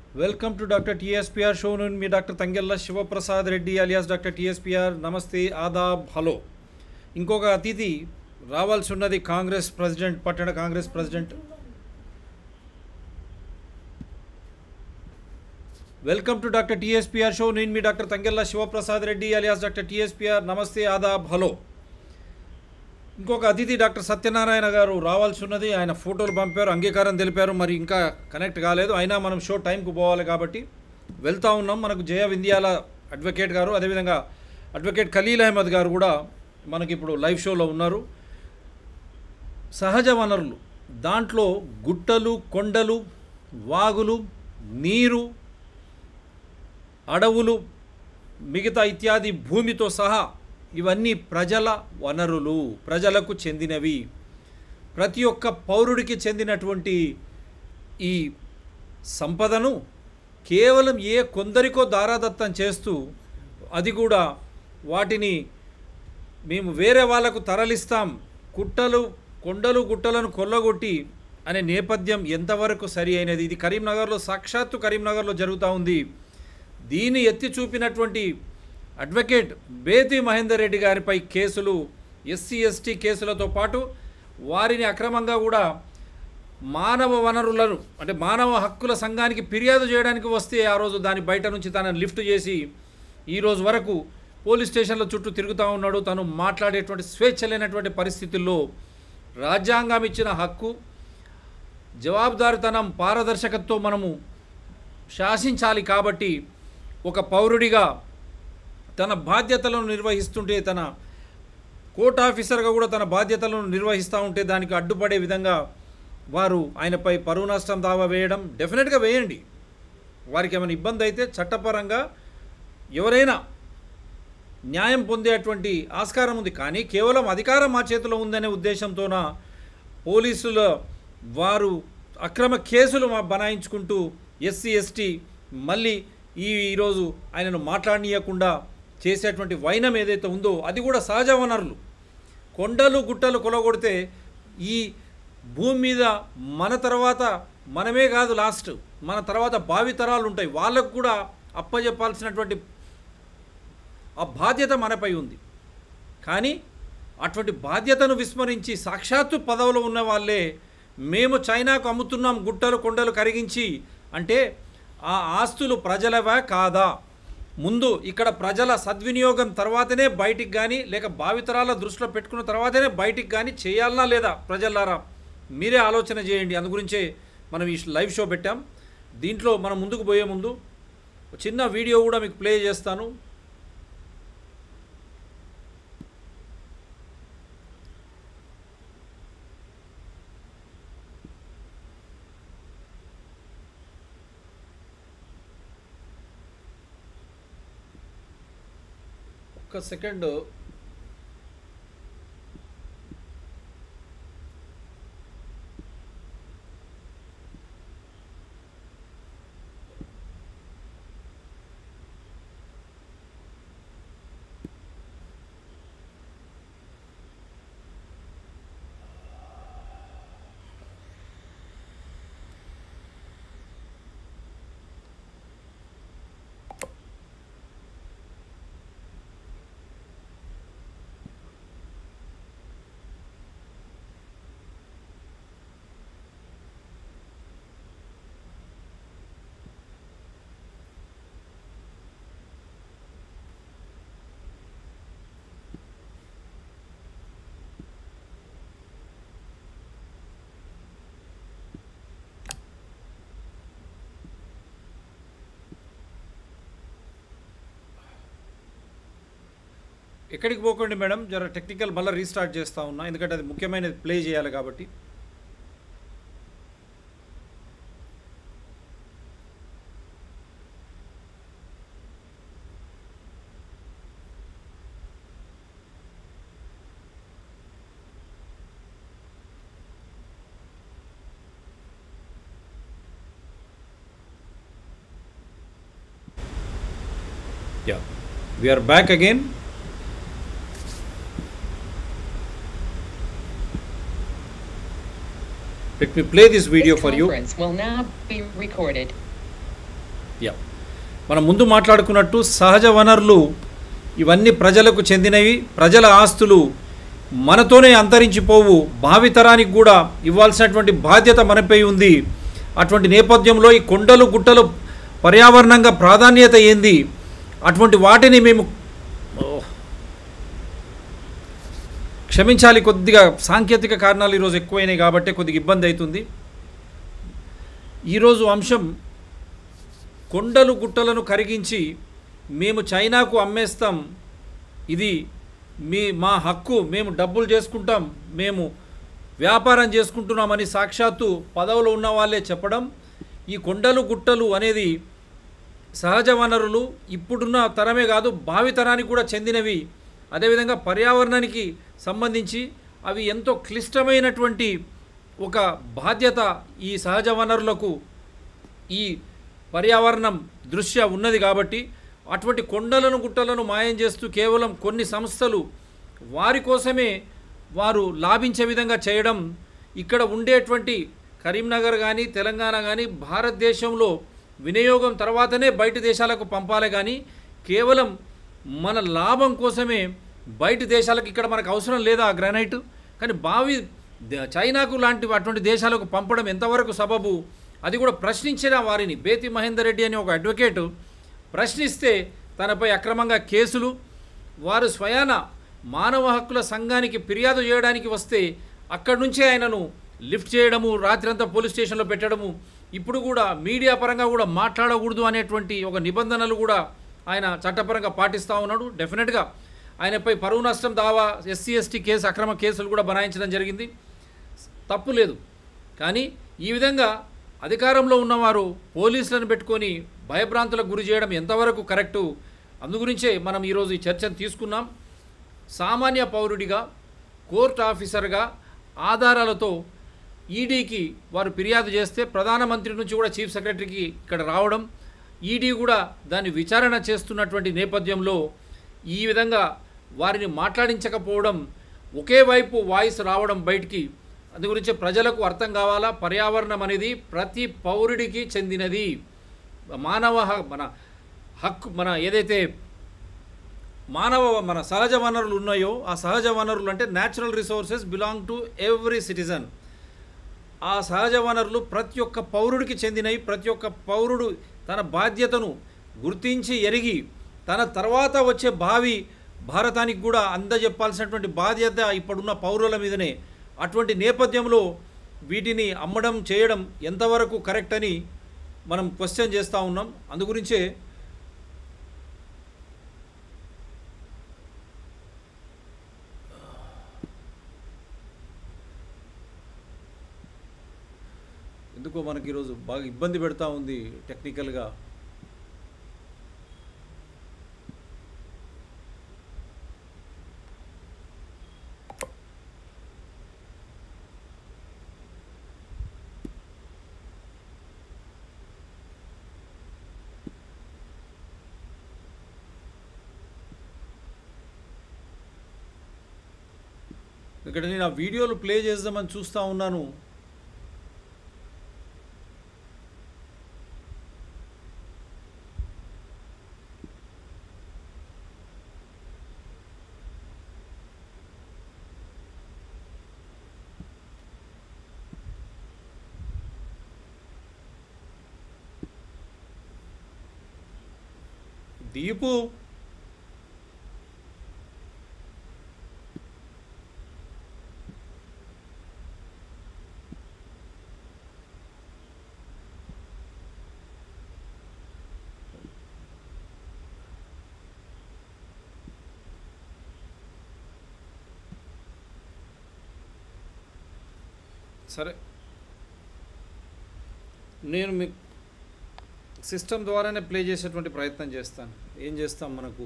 Welcome to doctor TSPR show నుండి మీ doctor Thangella Shivaprasad Reddy alias doctor TSPR నమస్తే ఆదాబ్ హలో ఇంకొక అతిథి రావాల్సి ఉన్నది కాంగ్రెస్ ప్రెసిడెంట్ పట్టణ Congress president welcome to doctor TSPR show నేను మీ doctor Thangella Shivaprasad Reddy alias doctor TSPR నమస్తే ఆదాబ్ హలో ఇంకొక అతిథి డాక్టర్ సత్యనారాయణ గారు రావాల్సి ఉన్నది ఆయన ఫోటోలు పంపారు అంగీకారం తెలిపారు మరి ఇంకా కనెక్ట్ కాలేదు అయినా మనం షో టైంకు పోవాలి కాబట్టి వెళ్తా ఉన్నాం మనకు జయ వింధ్యాల అడ్వకేట్ గారు అదేవిధంగా అడ్వకేట్ ఖలీల్ అహ్మద్ గారు కూడా మనకి ఇప్పుడు లైవ్ షోలో ఉన్నారు సహజ వనరులు దాంట్లో గుట్టలు కొండలు వాగులు నీరు అడవులు మిగతా ఇత్యాది భూమితో సహా ఇవన్నీ ప్రజల వనరులు ప్రజలకు చెందినవి ప్రతి ఒక్క పౌరుడికి చెందినటువంటి ఈ సంపదను కేవలం ఏ కొందరికో దారాదత్తం చేస్తూ అది కూడా వాటిని మేము వేరే వాళ్ళకు తరలిస్తాం కుట్టలు కొండలు గుట్టలను కొల్లగొట్టి అనే నేపథ్యం ఎంతవరకు సరి అయినది ఇది కరీంనగర్లో సాక్షాత్తు కరీంనగర్లో జరుగుతూ ఉంది దీన్ని ఎత్తి చూపినటువంటి అడ్వకేట్ బేతి మహేందర్ రెడ్డి గారిపై కేసులు ఎస్సీ ఎస్టీ కేసులతో పాటు వారిని అక్రమంగా కూడా మానవ వనరులను అంటే మానవ హక్కుల సంఘానికి ఫిర్యాదు చేయడానికి వస్తే ఆ రోజు దాని బయట నుంచి తనని లిఫ్ట్ చేసి ఈ రోజు వరకు పోలీస్ స్టేషన్ల చుట్టూ తిరుగుతూ ఉన్నాడు తను మాట్లాడేటువంటి స్వేచ్ఛ లేనటువంటి పరిస్థితుల్లో రాజ్యాంగం ఇచ్చిన హక్కు జవాబుదారితనం పారదర్శకతతో మనము శాసించాలి కాబట్టి ఒక పౌరుడిగా తన బాధ్యతలను నిర్వహిస్తుంటే తన కోర్ట్ ఆఫీసర్గా కూడా తన బాధ్యతలను నిర్వహిస్తూ ఉంటే దానికి అడ్డుపడే విధంగా వారు ఆయనపై పరువు నష్టం దావా వేయడం డెఫినెట్గా వేయండి వారికి ఏమైనా ఇబ్బంది అయితే చట్టపరంగా ఎవరైనా న్యాయం పొందేటువంటి ఆస్కారం ఉంది కానీ కేవలం అధికారం మా చేతిలో ఉందనే ఉద్దేశంతోన పోలీసుల వారు అక్రమ కేసులు మా బనాయించుకుంటూ ఎస్సీ ఎస్టీ మళ్ళీ ఈ ఈరోజు ఆయనను మాట్లాడనీయకుండా చేసేటువంటి వైనం ఏదైతే ఉందో అది కూడా సహజ వనరులు కొండలు గుట్టలు కొలగొడితే ఈ భూమి మీద మన తర్వాత మనమే కాదు లాస్ట్ మన తర్వాత భావితరాలు ఉంటాయి వాళ్ళకు కూడా అప్పజెప్పాల్సినటువంటి ఆ బాధ్యత మనపై ఉంది కానీ అటువంటి బాధ్యతను విస్మరించి సాక్షాత్తు పదవిలో ఉన్న వాళ్ళే మేము చైనాకు అమ్ముతున్నాం గుట్టలు కొండలు కరిగించి అంటే ఆ ఆస్తులు ప్రజలవా కాదా ముందు ఇక్కడ ప్రజల సద్వినియోగం తర్వాతనే బయటికి కానీ లేక భావితరాల దృష్టిలో పెట్టుకున్న తర్వాతనే బయటికి కానీ చేయాలనా లేదా ప్రజలారా మీరే ఆలోచన చేయండి అందు గురించే మనం ఈ లైవ్ షో పెట్టాం దీంట్లో మనం ముందుకు పోయే ముందు ఒక చిన్న వీడియో కూడా మీకు ప్లే చేస్తాను ఒక్క సెకండ్ ఎక్కడికి పోకండి మేడం జర టెక్నికల్ మళ్ళీ రీస్టార్ట్ చేస్తూ ఉన్నా ఎందుకంటే అది ముఖ్యమైనది ప్లే చేయాలి కాబట్టి Yeah, we are back again. Let me play this video This for you. conference will now be recorded. Yeah మనం ముందు మాట్లాడుకున్నట్టు సహజ వనరులు ఇవన్నీ ప్రజలకు చెందినవి ప్రజల ఆస్తులు మనతోనే అంతరించిపోవు భావితరానికి కూడా ఇవ్వాల్సినటువంటి బాధ్యత మనపై ఉంది అటువంటి నేపథ్యంలో ఈ కొండలు గుట్టలు పర్యావరణంగా ప్రాధాన్యత ఏంది అటువంటి వాటిని మేము ఓ, క్షమించాలి కొద్దిగా సాంకేతిక కారణాలు ఈరోజు ఎక్కువైనాయి కాబట్టి కొద్దిగా ఇబ్బంది అవుతుంది ఈరోజు అంశం కొండలు గుట్టలను కరిగించి మేము చైనాకు అమ్మేస్తాం ఇది మీ మా హక్కు మేము డబ్బులు చేసుకుంటాం మేము వ్యాపారం చేసుకుంటున్నామని సాక్షాత్తు పదవులో ఉన్న వాళ్ళే చెప్పడం ఈ కొండలు గుట్టలు అనేది సహజ వనరులు ఇప్పుడున్న తరమే కాదు భావితరానికి కూడా చెందినవి అదేవిధంగా పర్యావరణానికి సంబంధించి అవి ఎంతో క్లిష్టమైనటువంటి ఒక బాధ్యత ఈ సహజ వనరులకు ఈ పర్యావరణం దృష్ట్యా ఉన్నది కాబట్టి అటువంటి కొండలను గుట్టలను మాయం చేస్తూ కేవలం కొన్ని సంస్థలు వారి కోసమే వారు లాభించే విధంగా చేయడం ఇక్కడ ఉండేటువంటి కరీంనగర్ కానీ తెలంగాణ కానీ భారతదేశంలో వినియోగం తర్వాతనే బయట దేశాలకు పంపాలి కానీ కేవలం మన లాభం కోసమే బయట దేశాలకు ఇక్కడ మనకు అవసరం లేదా ఆ గ్రానైట్ కానీ బావి ద- చైనాకు లాంటి అటువంటి దేశాలకు పంపడం ఎంతవరకు సబబు అది కూడా ప్రశ్నించిన వారిని బేతి మహేందర్ రెడ్డి అనే ఒక అడ్వకేటు ప్రశ్నిస్తే తనపై అక్రమంగా కేసులు వారు స్వయాన మానవ హక్కుల సంఘానికి ఫిర్యాదు చేయడానికి వస్తే అక్కడి నుంచే ఆయనను లిఫ్ట్ చేయడము రాత్రంతా పోలీస్ స్టేషన్లో పెట్టడము ఇప్పుడు కూడా మీడియా పరంగా కూడా మాట్లాడకూడదు అనేటువంటి ఒక నిబంధనలు కూడా ఆయన చట్టపరంగా పాటిస్తూ ఉన్నాడు డెఫినెట్గా ఆయనపై పరువు నష్టం దావా ఎస్సీ ఎస్టీ కేసు అక్రమ కేసులు కూడా బనాయించడం జరిగింది తప్పు లేదు కానీ ఈ విధంగా అధికారంలో ఉన్నవారు పోలీసులను పెట్టుకొని భయభ్రాంతులకు గురి చేయడం ఎంతవరకు కరెక్టు అందుగురించే మనం ఈరోజు ఈ చర్చను తీసుకున్నాం సామాన్య పౌరుడిగా కోర్టు ఆఫీసర్గా ఆధారాలతో ఈడీకి వారు ఫిర్యాదు చేస్తే ప్రధానమంత్రి నుంచి కూడా చీఫ్ సెక్రటరీకి ఇక్కడ రావడం ఈడీ కూడా దాన్ని విచారణ చేస్తున్నటువంటి నేపథ్యంలో ఈ విధంగా వారిని మాట్లాడించకపోవడం ఒకే వైపు వాయిస్ రావడం బయటికి అందు గురించి ప్రజలకు అర్థం కావాలా పర్యావరణం అనేది ప్రతి పౌరుడికి చెందినది మానవ హ- మన హక్కు మన ఏదైతే మానవ మన సహజ వనరులు ఉన్నాయో ఆ సహజ వనరులు అంటే natural resources belong to every citizen ఆ సహజ వనరులు ప్రతి ఒక్క పౌరుడికి చెందినవి ప్రతి ఒక్క పౌరుడు తన బాధ్యతను గుర్తించి ఎరిగి తన తర్వాత వచ్చే భావి భారతానికి కూడా అందజెప్పాల్సినటువంటి బాధ్యత ఇప్పుడున్న పౌరుల మీదనే అటువంటి నేపథ్యంలో వీటిని అమ్మడం చేయడం ఎంతవరకు కరెక్ట్ అని మనం క్వశ్చన్ చేస్తూ ఉన్నాం అందుగురించే ఎందుకో మనకి ఈరోజు బాగా ఇబ్బంది పెడతా ఉంది టెక్నికల్గా ఇక్కడ నేను ఆ వీడియోలు ప్లే చేద్దామని చూస్తూ ఉన్నాను దీపు సరే నేను మీ సిస్టమ్ ద్వారానే ప్లే చేసేటువంటి ప్రయత్నం చేస్తాను ఏం చేస్తాం మనకు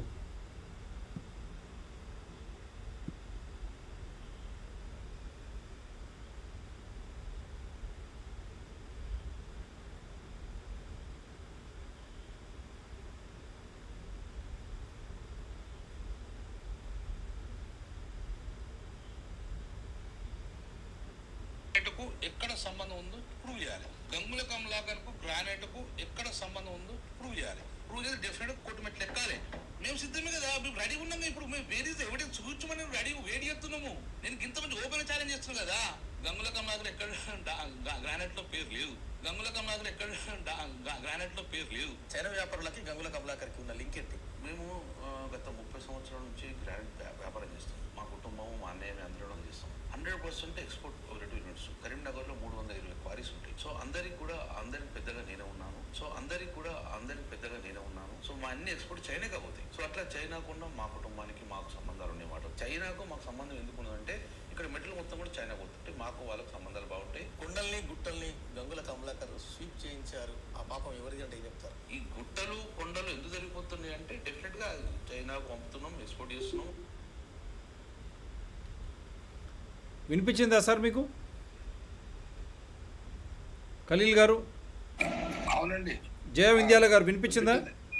కు ఎక్కడ సంబంధం ఉందో ప్రూవ్ చేయాలి గంగుల కమలాకర్కు గ్రానైట్కు ఎక్కడ సంబంధం ఉందో ప్రూవ్ చేయాలి ప్రూవ్ చేసి డెఫినెట్ కోర్టు మెట్లు ఎక్కాలి మేము సిద్ధమే కదా మేము రెడీ ఉన్నాము ఇప్పుడు మేము వేరే ఎవిడెన్స్ చూపించమని రెడీ వేడి చేస్తున్నాము నేను ఇంతమంది ఓపెన్ ఛాలెంజ్ చేస్తున్నాను కదా గంగుల కమలాకర్ ఎక్కడ గ్రానైట్ లో పేరు లేదు గంగుల కమలాకర్ ఎక్కడ గ్రానైట్ లో పేరు లేదు చైనా వ్యాపారులకి గంగుల కమలాకర్కి ఉన్న లింక్ ఏంటి మేము ఆ, గత ముప్పై సంవత్సరాల నుంచి గ్రానైట్ వ్యా- వ్యాపారం చేస్తాం మా కుటుంబం మా అన్నయ్య మేము అందరం చేస్తాం hundred percent export oriented units కరీంనగర్లో మూడు వందల ఇరవై క్వారీస్ ఉంటాయి సో అందరికి కూడా అందరికి పెద్దగా నేనే ఉన్నాను సో అందరికి కూడా అందరికి పెద్దగా నేనే ఉన్నాను సో మా అన్ని ఎక్స్పోర్ట్ చైనాకే పోతాయి సో అట్లా చైనాకుండా మా కుటుంబానికి మాకు సంబంధాలు ఉన్నాయన్నమాట చైనాకు మాకు సంబంధం ఎందుకు ఉన్నదంటే ఇక్కడ మెటల్ మొత్తం కూడా చైనా పోతుంటే మాకు వాళ్ళకి సంబంధాలు బాగుంటాయి కొండల్ని గుట్టల్ని గంగుల కమలాకర్ స్వీప్ చేయించారు ఆ పాపం ఎవరిది అంటే ఏం చెప్తారు ఈ గుట్టలు కొండలు ఎందుకు జరిగిపోతున్నాయి అంటే డెఫినెట్ గా చైనాకు పంపుతున్నాం ఎక్స్పోర్ట్ చేస్తున్నాం వినిపించిందా సార్ మీకు ఖలీల్ గారు అవునండి జయ వింధ్యాల గారు వినిపించిందా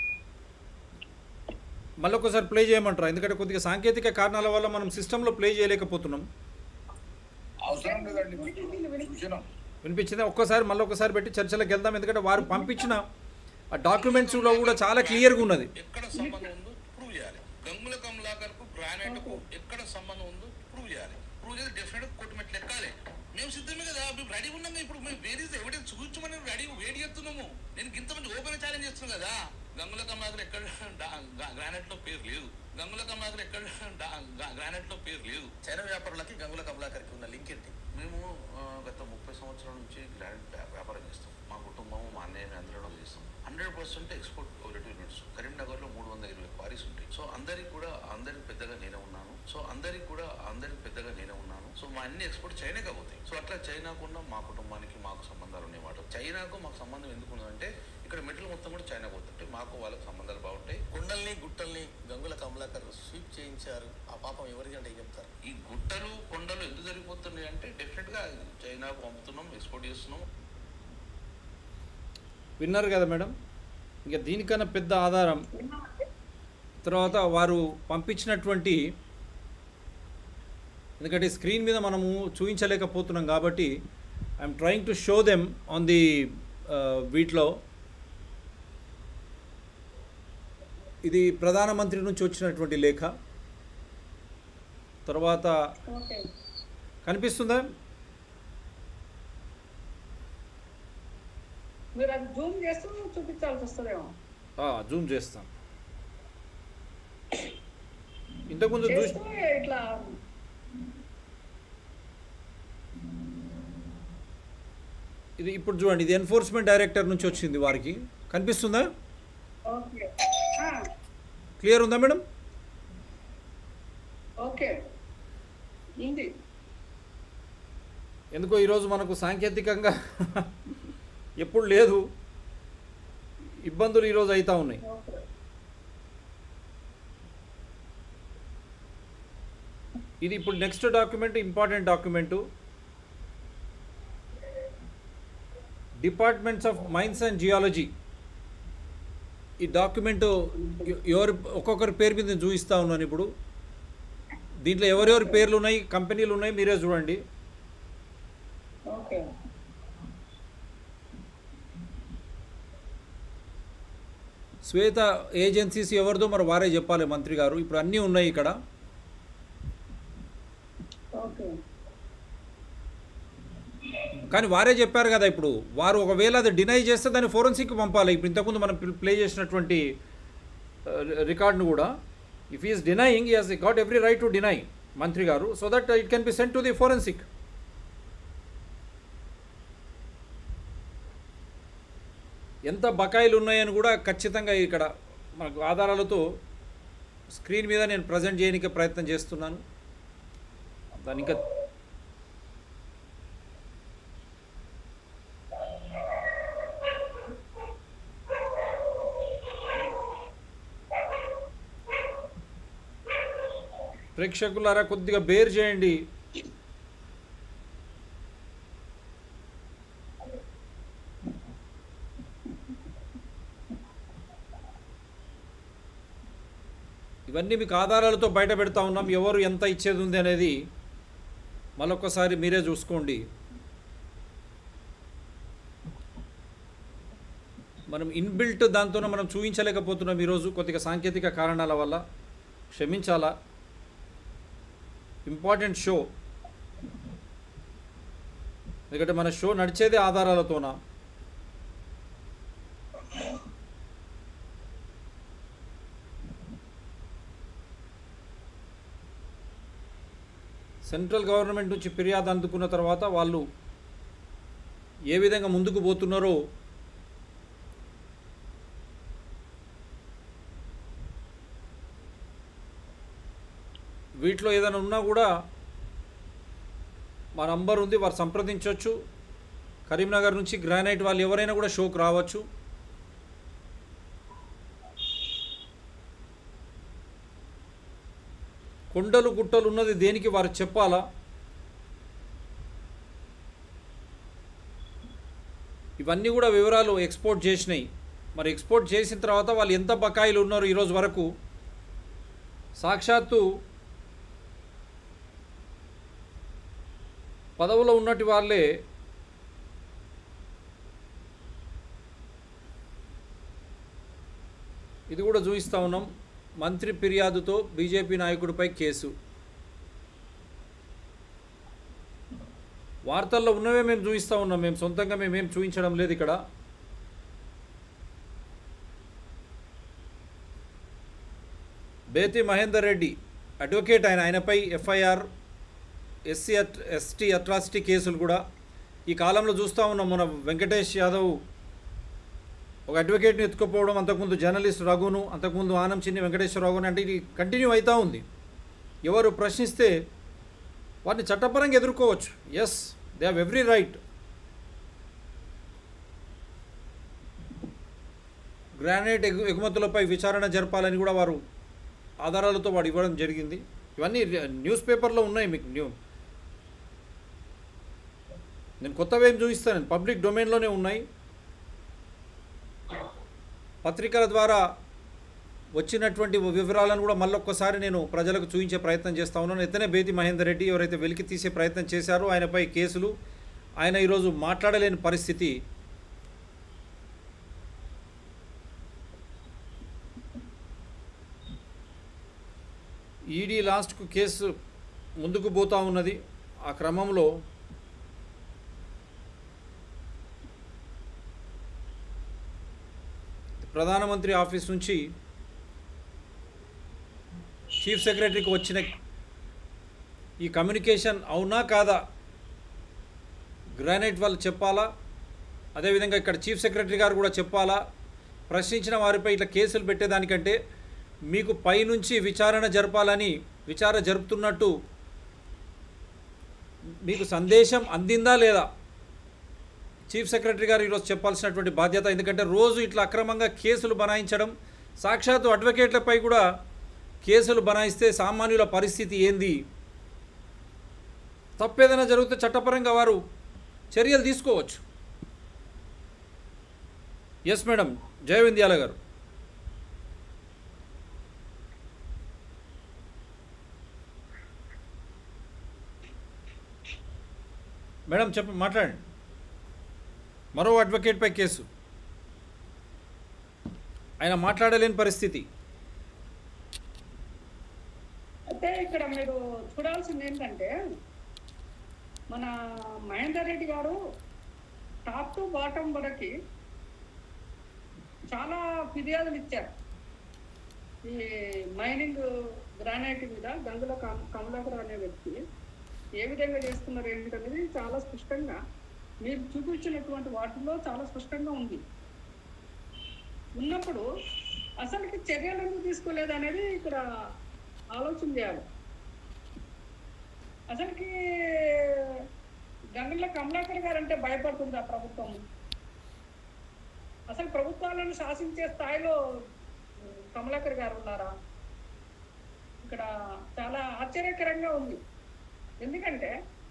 మళ్ళీ ఒకసారి ప్లే చేయమంటారా ఎందుకంటే కొద్దిగా సాంకేతిక కారణాల వల్ల మనం సిస్టంలో ప్లే చేయలేకపోతున్నాం అవసరం లేదండి మీకు చూసినాం వినిపించిందా ఒక్కసారి మళ్ళీ ఒకసారి పెట్టి చర్చలకు వెళ్దాం ఎందుకంటే వారు పంపించిన ఆ డాక్యుమెంట్స్లో కూడా చాలా క్లియర్గా ఉన్నది ఎక్కడ సంబంధం ఉందో ప్రూవ్ చేయాలి గంగుల కమలాకర్ కు గ్రానైట్ కు ఎక్కడ సంబంధం ఉందో ప్రూవ్ చేయాలి ప్రూవ్ చేసి డెఫినెట్ కోర్టు మెట్లు ఎక్కాలి మేము సిద్ధమే కదా మేము రెడీ ఉన్నాము ఇప్పుడు మేము వేరే ఎవిడెన్స్ చూపించమని రెడీ వేడి చేస్తున్నాము నేను ఇంతమంది ఓపెన్ ఛాలెంజ్ చేస్తున్నాను కదా గంగుల కమలాకర్ ఎక్కడ గ్రానైట్ లో పేరు లేదు గంగుల కమలాకర్ ఎక్కడ గ్రానైట్ లో పేరు లేదు చైనా వ్యాపారులకి గంగుల కమలాకర్కి ఉన్న లింక్ ఏంటి మేము ఆ, గత ముప్పై సంవత్సరాల నుంచి గ్రానైట్ వ్యా- వ్యాపారం చేస్తాం మా కుటుంబం మా అన్నయ్య మేము అందరం చేస్తాం hundred percent export oriented units కరీంనగర్లో మూడు వందల ఇరవై క్వారీస్ ఉంటాయి సో అందరికి కూడా అందరికి పెద్దగా నేనే ఉన్నాను సో అందరికి కూడా అందరికి పెద్దగా నేనే ఉన్నాను సో మా అన్ని ఎక్స్పోర్ట్ చైనాకే పోతాయి సో అట్లా చైనాకుండా మా కుటుంబానికి మాకు సంబంధాలు ఉన్నాయన్నమాట చైనాకు మాకు సంబంధం ఎందుకు ఉన్నదంటే ఇక్కడ మెటల్ మొత్తం కూడా చైనా పోతుంటే మాకు వాళ్ళకి సంబంధాలు బాగుంటాయి కొండల్ని గుట్టల్ని గంగుల కమలాకర్ స్వీప్ చేయించారు ఆ పాపం ఎవరిది అంటే ఏం చెప్తారు ఈ గుట్టలు కొండలు ఎందుకు జరిగిపోతున్నాయి అంటే డెఫినెట్ గా చైనాకు పంపుతున్నాం ఎక్స్పోర్ట్ చేస్తున్నాం విన్నారు కదా మేడం ఇంకా దీనికన్నా పెద్ద ఆధారం తర్వాత వారు పంపించినటువంటి ఎందుకంటే స్క్రీన్ మీద మనము చూపించలేకపోతున్నాం కాబట్టి I'm trying to show them on the వీటిలో ఇది ప్రధానమంత్రి నుంచి వచ్చినటువంటి లేఖ తర్వాత ఓకే కనిపిస్తుందా మీరు అది జూమ్ చేస్తూ చూపించాల్సి వస్తుందేమో జూమ్ చేస్తాం ఇంతకుముందు చూసి చేస్తూ ఇట్లా ఇది ఇప్పుడు చూడండి ఇది ఎన్ఫోర్స్మెంట్ డైరెక్టర్ నుంచి వచ్చింది వారికి కనిపిస్తుందా ఓకే ఆ, క్లియర్ ఉందా మేడం ఓకే ఉంది ఎందుకో ఈరోజు మనకు సాంకేతికంగా ఎప్పుడు లేదు ఇబ్బందులు ఈరోజు అవుతా ఉన్నాయి ఓకే ఇది ఇప్పుడు next document important document departments of mines and geology ఈ డాక్యుమెంట్ ఎవరి ఒక్కొక్కరి పేరు మీద నేను చూపిస్తా ఉన్నాను ఇప్పుడు దీంట్లో ఎవరెవరి పేర్లు ఉన్నాయి కంపెనీలు ఉన్నాయి మీరే చూడండి ఓకే శ్వేత ఏజెన్సీస్ ఎవరిదో మరి వారే చెప్పాలి మంత్రి గారు ఇప్పుడు అన్నీ ఉన్నాయి ఇక్కడ ఓకే కానీ వారే చెప్పారు కదా ఇప్పుడు వారు ఒకవేళ అది డినై చేస్తే దాన్ని ఫోరెన్సిక్ పంపాలి ఇప్పుడు ఇంతకుముందు మనం ప్లే చేసినటువంటి రికార్డును కూడా if is denying is got every right to deny మంత్రి గారు so that it can be sent to the forensic ఎంత బకాయిలు ఉన్నాయని కూడా ఖచ్చితంగా ఇక్కడ మనకు ఆధారాలతో స్క్రీన్ మీద నేను ప్రజెంట్ చేయడానికి ప్రయత్నం చేస్తున్నాను దాని ఇంకా ప్రేక్షకులారా కొద్దిగా బేర్ చేయండి ఇవన్నీ మీకు ఆధారాలతో బయట పెడతా ఉన్నాం ఎవరు ఎంత ఇచ్చేది ఉంది అనేది మళ్ళొక్కసారి మీరే చూసుకోండి మనం ఇన్బిల్ట్ దాంతోనే మనం చూపించలేకపోతున్నాం ఈరోజు కొద్దిగా సాంకేతిక కారణాల వల్ల క్షమించాలా ఇంపార్టెంట్ షో ఎందుకంటే మన షో నడిచేదే ఆధారాలతోన సెంట్రల్ గవర్నమెంట్ నుంచి ఫిర్యాదు అందుకున్న తర్వాత వాళ్ళు ఏ విధంగా ముందుకు పోతున్నారో వీటిలో ఏదైనా ఉన్నా కూడా మా నంబర్ ఉంది వారు సంప్రదించవచ్చు కరీంనగర్ నుంచి గ్రానైట్ వాళ్ళు ఎవరైనా కూడా షోకు రావచ్చు కొండలు గుట్టలు ఉన్నది దేనికి వారు చెప్పాలా ఇవన్నీ కూడా వివరాలు ఎక్స్పోర్ట్ చేసినాయి మరి ఎక్స్పోర్ట్ చేసిన తర్వాత వాళ్ళు ఎంత బకాయిలు ఉన్నారు ఈరోజు వరకు సాక్షాత్తు పదవిలో ఉన్నటి వాళ్ళే ఇది కూడా చూపిస్తూ ఉన్నాం మంత్రి ఫిర్యాదుతో బీజేపీ నాయకుడిపై కేసు వార్తల్లో ఉన్నవే మేము చూపిస్తూ ఉన్నాం మేము సొంతంగా మేమేం చూపించడం లేదు ఇక్కడ బేతి మహేందర్ రెడ్డి అడ్వకేట్ ఆయన ఆయనపై FIR SC at ST atrocity కేసులు కూడా ఈ కాలంలో చూస్తూ ఉన్నాం మన వెంకటేష్ యాదవ్ ఒక అడ్వకేట్ని ఎత్తుకుపోవడం అంతకుముందు జర్నలిస్ట్ రఘును అంతకుముందు ఆనం చిన్ని వెంకటేశ్వరరావుని అంటే ఇది కంటిన్యూ అవుతూ ఉంది ఎవరు ప్రశ్నిస్తే వారిని చట్టపరంగా ఎదుర్కోవచ్చు yes they have every right granite ఎగు ఎగుమతులపై విచారణ జరపాలని కూడా వారు ఆధారాలతో వాడు ఇవ్వడం జరిగింది ఇవన్నీ న్యూస్ పేపర్లో ఉన్నాయి మీకు న్యూ నేను కొత్తవి ఏం చూపిస్తాను పబ్లిక్ డొమైన్లోనే ఉన్నాయి పత్రికల ద్వారా వచ్చినటువంటి వివరాలను కూడా మళ్ళొక్కసారి నేను ప్రజలకు చూపించే ప్రయత్నం చేస్తా ఉన్నాను ఇతనే బేతి మహేందర్ రెడ్డి ఎవరైతే వెలికి తీసే ప్రయత్నం చేశారో ఆయనపై కేసులు ఆయన ఈరోజు మాట్లాడలేని పరిస్థితి ఈడీ లాస్ట్కు కేసు ముందుకు పోతూ ఉన్నది ఆ క్రమంలో ప్రధానమంత్రి ఆఫీస్ నుంచి చీఫ్ సెక్రటరీకి వచ్చిన ఈ కమ్యూనికేషన్ అవునా కాదా గ్రానైట్ వాళ్ళు చెప్పాలా అదేవిధంగా ఇక్కడ చీఫ్ సెక్రటరీ గారు కూడా చెప్పాలా ప్రశ్నించిన వారిపై ఇట్లా కేసులు పెట్టేదానికంటే మీకు పైనుంచి విచారణ జరపాలని విచారణ జరుపుతున్నట్టు మీకు సందేశం అందిందా లేదా చీఫ్ సెక్రటరీ గారు ఈరోజు చెప్పాల్సినటువంటి బాధ్యత ఎందుకంటే రోజు ఇట్లా అక్రమంగా కేసులు బనాయించడం సాక్షాత్తు అడ్వకేట్లపై కూడా కేసులు బనాయిస్తే సామాన్యుల పరిస్థితి ఏంది తప్పేదైనా జరిగితే చట్టపరంగా వారు చర్యలు తీసుకోవచ్చు ఎస్ మేడం జయవింద్యాల గారు మేడం చెప్ప మాట్లాడండి మరో అడ్వకేట్పై కేసు ఆయన మాట్లాడలేని పరిస్థితి అయితే ఇక్కడ మీరు చూడాల్సింది ఏంటంటే మన మహేందర్ రెడ్డి గారు టాప్ టు బాటం వరకు చాలా ఫిర్యాదులు ఇచ్చారు ఈ మైనింగ్ గ్రానైట్ మీద గంగుల కమ- కమలాకర్ అనే వ్యక్తి ఏ విధంగా చేస్తున్నారు ఏంటనేది చాలా స్పష్టంగా మీరు చూపించినటువంటి వాటిలో చాలా స్పష్టంగా ఉంది ఉన్నప్పుడు అసలుకి చర్యలు ఎందుకు తీసుకోలేదు అనేది ఇక్కడ ఆలోచన చేయాలి అసలుకి గంగుల కమలాకర్ గారు అంటే భయపడుతుంది ఆ ప్రభుత్వం అసలు ప్రభుత్వాలను శాసించే స్థాయిలో కమలాకర్ గారు ఉన్నారా ఇక్కడ చాలా ఆశ్చర్యకరంగా ఉంది ఎందుకంటే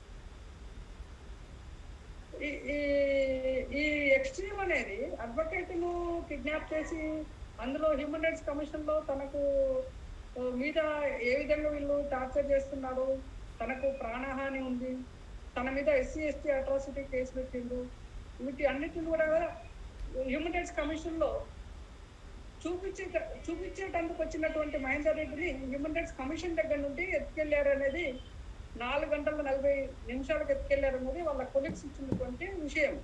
ఈ ఈ- ఈ ఎక్స్ట్రీమ్ అనేది అడ్వకేట్ను కిడ్నాప్ చేసి అందులో హ్యూమన్ రైట్స్ కమిషన్ లో తనకు ఆ, మీద ఏ విధంగా వీళ్ళు టార్చర్ చేస్తున్నారు తనకు ప్రాణహాని ఉంది తన మీద ఎస్సీ ఎస్టీ అట్రాసిటీ కేసు పెట్టిండు వీటి అన్నిటిని కూడా హ్యూమన్ రైట్స్ కమిషన్లో చూపించే చూపించేటందుకు వచ్చినటువంటి మహేందర్ రెడ్డిని హ్యూమన్ రైట్స్ కమిషన్ దగ్గర నుండి ఎత్తుకెళ్లారు అనేది నాలుగు గంటల నలభై నిమిషాలకు ఎత్తుకెళ్లారు అనేది వాళ్ళ కొలీగ్స్ ఇచ్చినటువంటి విషయం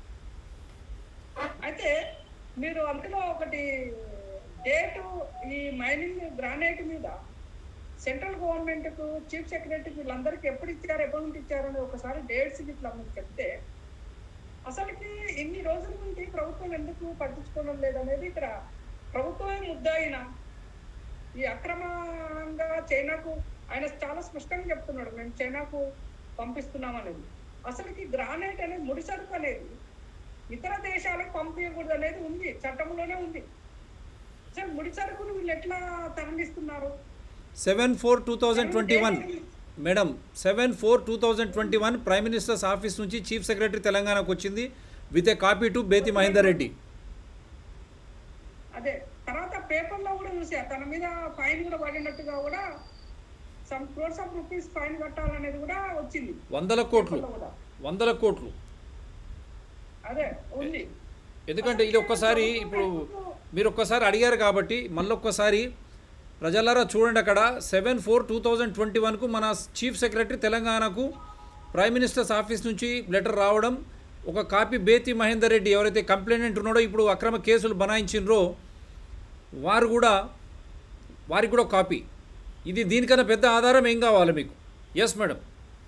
అయితే మీరు అందులో ఒకటి డేటు ఈ మైనింగ్ గ్రానైట్ మీద సెంట్రల్ గవర్నమెంట్ కు చీఫ్ సెక్రటరీ వీళ్ళందరికీ ఎప్పుడు ఇచ్చారు ఎప్పటి నుంచి ఇచ్చారు అని ఒకసారి డేట్స్ ఇట్లా మీకు చెప్తే అసలుకి ఇన్ని రోజుల నుండి ప్రభుత్వం ఎందుకు పట్టించుకోవడం లేదనేది ఇక్కడ ప్రభుత్వమే ముద్దాయిన ఈ అక్రమంగా చైనాకు ఆయన చాలా స్పష్టంగా చెప్తున్నాడు మేము చైనాకు పంపిస్తున్నాం అనేది అసలుకి గ్రానైట్ అనేది ముడి సరుకు అనేది ఇతర దేశాలకు పంపించకూడదు అనేది ఉంది చట్టంలోనే ఉంది అసలు ముడి సరుకును వీళ్ళు ఎట్లా తరలిస్తున్నారు seven four two thousand twenty one madam seven four two thousand twenty one prime minister's office నుంచి చీఫ్ సెక్రటరీ తెలంగాణకు వచ్చింది with a copy to Bethi Mahender Reddy అదే తర్వాత పేపర్లో కూడా చూసా తన మీద ఫైన్ కూడా పడినట్టుగా కూడా some crores of rupees fine కట్టాలనేది కూడా వచ్చింది వందల కోట్లు పేపర్లో కూడా వందల కోట్లు అదే ఉంది ఎందుకంటే ఇది ఒక్కసారి ఇప్పుడు మీరు ఒక్కసారి అడిగారు కాబట్టి మళ్ళొక్కసారి ప్రజలారా చూడండి అక్కడ seven four two thousand twenty వన్కు మన చీఫ్ సెక్రటరీ తెలంగాణకు ప్రైమ్ మినిస్టర్స్ ఆఫీస్ నుంచి లెటర్ రావడం ఒక కాపీ బేతి మహేందర్ రెడ్డి ఎవరైతే కంప్లైంట్ ఉన్నాడో ఇప్పుడు అక్రమ కేసులు బనాయించినరో వారు కూడా వారికి కూడా కాపీ ఇది దీనికన్నా పెద్ద ఆధారం ఏం కావాలి మీకు ఎస్ మేడం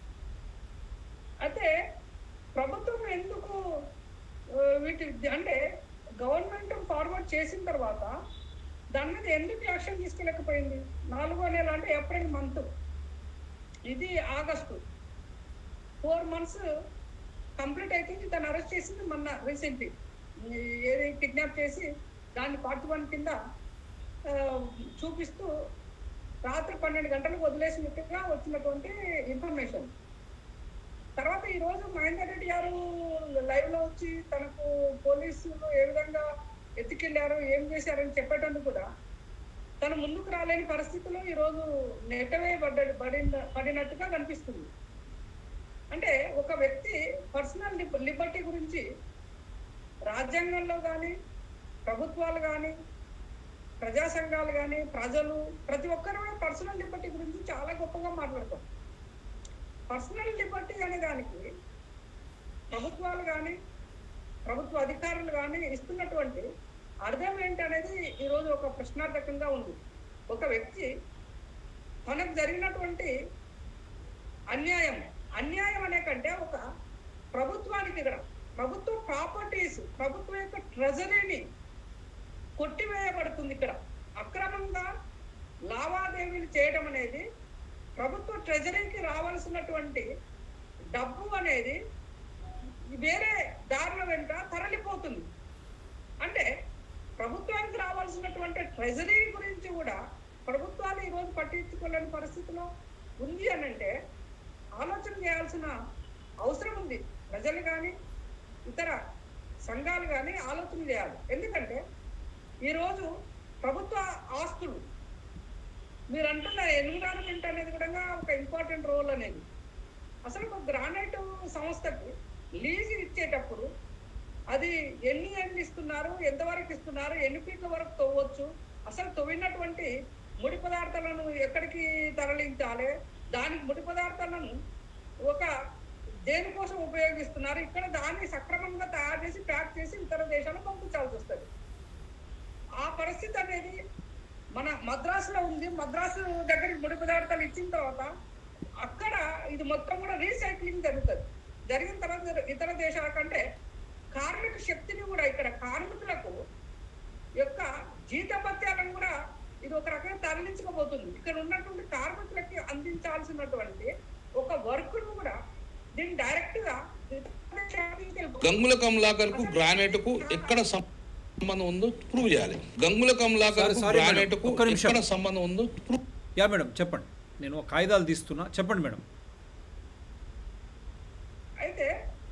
అయితే ప్రభుత్వం ఎందుకు ఆ, వీటి అంటే గవర్నమెంట్ ఫార్వర్డ్ చేసిన తర్వాత దాని మీద ఎందుకు యాక్షన్ తీసుకోలేకపోయింది నాలుగో నెల అంటే ఏప్రిల్ మంత్ ఇది ఆగస్టు ఫోర్ మంత్స్ కంప్లీట్ అవుతుంది దాన్ని అరెస్ట్ చేసింది మొన్న రీసెంట్లీ ఏది కిడ్నాప్ చేసి దాన్ని పార్ట్ వన్ కింద ఆ, చూపిస్తూ రాత్రి పన్నెండు గంటలకు వదిలేసినట్టుగా వచ్చినటువంటి ఇన్ఫర్మేషన్ తర్వాత ఈ రోజు మహేందర్ రెడ్డి గారు లైవ్ లో వచ్చి తనకు పోలీసులు ఏ విధంగా ఎత్తుకెళ్లారు ఏం చేశారని చెప్పేటందుకు కూడా తను ముందుకు రాలేని పరిస్థితిలో ఈ రోజు నెట్టవే పడ్డ పడిన పడినట్టుగా కనిపిస్తుంది అంటే ఒక వ్యక్తి పర్సనల్ లిబర్టీ గురించి రాజ్యాంగంలో కానీ ప్రభుత్వాలు కానీ ప్రజా సంఘాలు కానీ ప్రజలు ప్రతి ఒక్కరు పర్సనల్ లిబర్టీ గురించి చాలా గొప్పగా మాట్లాడతారు పర్సనల్ లిబర్టీ అనే దానికి ప్రభుత్వాలు కానీ ప్రభుత్వ అధికారులు కానీ ఇస్తున్నటువంటి అర్థం ఏంటి అనేది ఈరోజు ఒక ప్రశ్నార్థకంగా ఉంది ఒక వ్యక్తి తనకు జరిగినటువంటి అన్యాయం అన్యాయం అనే కంటే ఒక ప్రభుత్వానికి ఇక్కడ ప్రభుత్వ ప్రాపర్టీస్ ప్రభుత్వం యొక్క ట్రెజరీని కొట్టివేయబడుతుంది ఇక్కడ అక్రమంగా లావాదేవీలు చేయడం అనేది ప్రభుత్వ ట్రెజరీకి రావాల్సినటువంటి డబ్బు అనేది వేరే దారుల వెంట తరలిపోతుంది అంటే ప్రభుత్వానికి రావాల్సినటువంటి ట్రెజరీ గురించి కూడా ప్రభుత్వాలు ఈరోజు పట్టించుకోలేని పరిస్థితిలో ఉంది అని అంటే ఆలోచన చేయాల్సిన అవసరం ఉంది ప్రజలు కానీ ఇతర సంఘాలు కానీ ఆలోచన చేయాలి ఎందుకంటే ఈరోజు ప్రభుత్వ ఆస్తులు మీరు అంటున్న ఎన్విరాన్మెంట్ అనేది కూడా ఒక ఇంపార్టెంట్ రోల్ అనేది అసలు ఒక గ్రానైట్ సంస్థకి లీజ్ ఇచ్చేటప్పుడు అది ఎన్ని ఏళ్ళు ఇస్తున్నారు ఎంతవరకు ఇస్తున్నారు ఎన్ని ఫీట్ల వరకు తవ్వచ్చు అసలు తవ్వినటువంటి ముడి పదార్థాలను ఎక్కడికి తరలించాలి దానికి ముడి పదార్థాలను ఒక దేనికోసం ఉపయోగిస్తున్నారు ఇక్కడ దాన్ని సక్రమంగా తయారు చేసి ప్యాక్ చేసి ఇతర దేశాలకు పంపించాల్సి వస్తుంది ఆ పరిస్థితి అనేది మన మద్రాసులో ఉంది మద్రాసు దగ్గరికి ముడి పదార్థాలు ఇచ్చిన తర్వాత అక్కడ ఇది మొత్తం కూడా రీసైక్లింగ్ జరుగుతుంది జరిగిన తర్వాత ఇతర దేశాల కంటే కార్మిక శక్తిని కూడా ఇక్కడ కార్మికులకు యొక్క జీతభత్యాలను కూడా ఇది ఒక రకంగా తరలించకపోతుంది ఇక్కడ ఉన్నటువంటి కార్మికులకి అందించాల్సినటువంటి ఒక వర్క్ ను కూడా దీన్ని డైరెక్ట్ గా ఇతర దేశాలకు తెలుపు- గంగుల కమలాకర్ కు గ్రానైట్ కు ఎక్కడ సంబంధం ఉందో ప్రూవ్ చేయాలి గంగుల కమలాకర్ Sorry, కు sorry, madam. గ్రానైట్ కు ఒక్క నిమిషం. ఎక్కడ సంబంధం ఉందో ప్రూవ్ యా మేడం చెప్పండి నేను ఒక కాగితాలు తీస్తున్నా చెప్పండి మేడం అయితే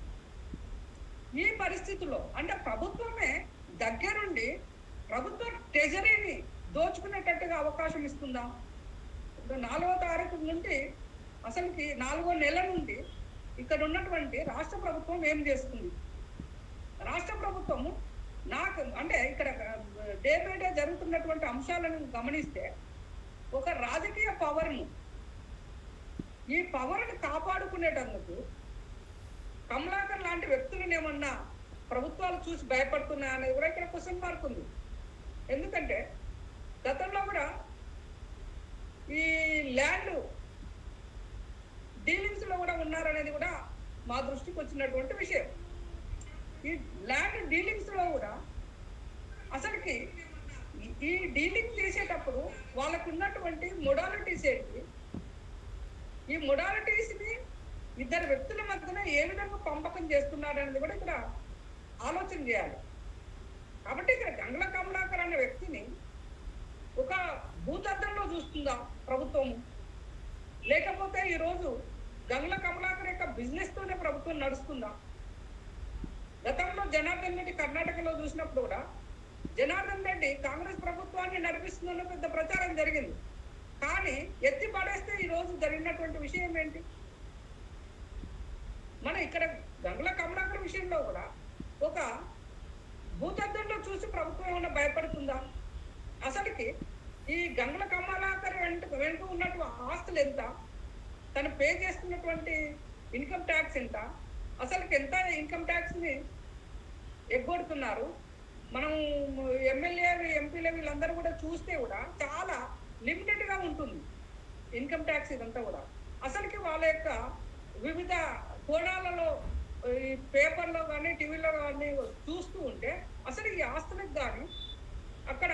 ఈ పరిస్థితుల్లో అంటే ప్రభుత్వమే దగ్గరుండి ప్రభుత్వ ట్రెజరీని దోచుకునేటట్టుగా అవకాశం ఇస్తుందా ఇప్పుడు నాలుగో తారీఖు నుండి అసలుకి నాలుగో నెల నుండి ఇక్కడ ఉన్నటువంటి రాష్ట్ర ప్రభుత్వం ఏం చేస్తుంది రాష్ట్ర ప్రభుత్వము నాకు అంటే ఇక్కడ డే బై డే జరుగుతున్నటువంటి అంశాలను గమనిస్తే ఒక రాజకీయ పవర్ను ఈ పవర్ని కాపాడుకునేటందుకు కమలాకర్ లాంటి వ్యక్తులను ఏమన్నా ప్రభుత్వాలు చూసి భయపడుతున్నాయా అనేది కూడా ఇక్కడ క్వశ్చన్ మార్క్ ఉంది ఎందుకంటే గతంలో కూడా ఈ ల్యాండ్ డీలింగ్స్ లో కూడా ఉన్నారనేది కూడా మా దృష్టికి వచ్చినటువంటి విషయం ఈ ల్యాండ్ డీలింగ్స్ లో కూడా అసలుకి ఈ- ఈ డీలింగ్ చేసేటప్పుడు వాళ్ళకు ఉన్నటువంటి మొడాలిటీస్ ఏంటి ఈ మొడాలిటీస్ ని ఇద్దరు వ్యక్తుల మధ్యన ఏ విధంగా పంపకం చేస్తున్నారు అనేది కూడా ఇక్కడ ఆలోచన చేయాలి కాబట్టి ఇక్కడ గంగల కమలాకర్ అనే వ్యక్తిని ఒక భూతద్దంలో చూస్తుందా ప్రభుత్వం లేకపోతే ఈరోజు గంగల కమలాకర్ యొక్క బిజినెస్ తోనే ప్రభుత్వం నడుస్తుందా గతంలో జనార్దన్ రెడ్డి కర్ణాటకలో చూసినప్పుడు కూడా జనార్దన్ రెడ్డి కాంగ్రెస్ ప్రభుత్వాన్ని నడిపిస్తుందన్న పెద్ద ప్రచారం జరిగింది కానీ ఎత్తి పడేస్తే ఈ రోజు జరిగినటువంటి విషయం ఏంటి మన ఇక్కడ గంగుల కమలాకర్ విషయంలో కూడా ఒక భూతద్దంలో చూసి ప్రభుత్వం ఏమైనా భయపడుతుందా అసలుకి ఈ గంగుల కమలాకర్ వెంట వెంట ఉన్నటువంటి ఆస్తులు ఎంత తను పే చేస్తున్నటువంటి ఇన్కమ్ ట్యాక్స్ ఎంత అసలుకి ఎంత ఇన్కమ్ ట్యాక్స్ ని ఎగ్గొడుతున్నారు మనం ఎమ్మెల్యే ఎంపీలు వీళ్ళందరూ కూడా చూస్తే కూడా చాలా లిమిటెడ్ గా ఉంటుంది ఇన్కమ్ ట్యాక్స్ ఇదంతా కూడా అసలుకి వాళ్ళ యొక్క వివిధ కోణాలలో ఈ పేపర్లో కానీ టీవీలో కానీ చూస్తూ ఉంటే అసలు ఈ ఆస్తులకు కానీ అక్కడ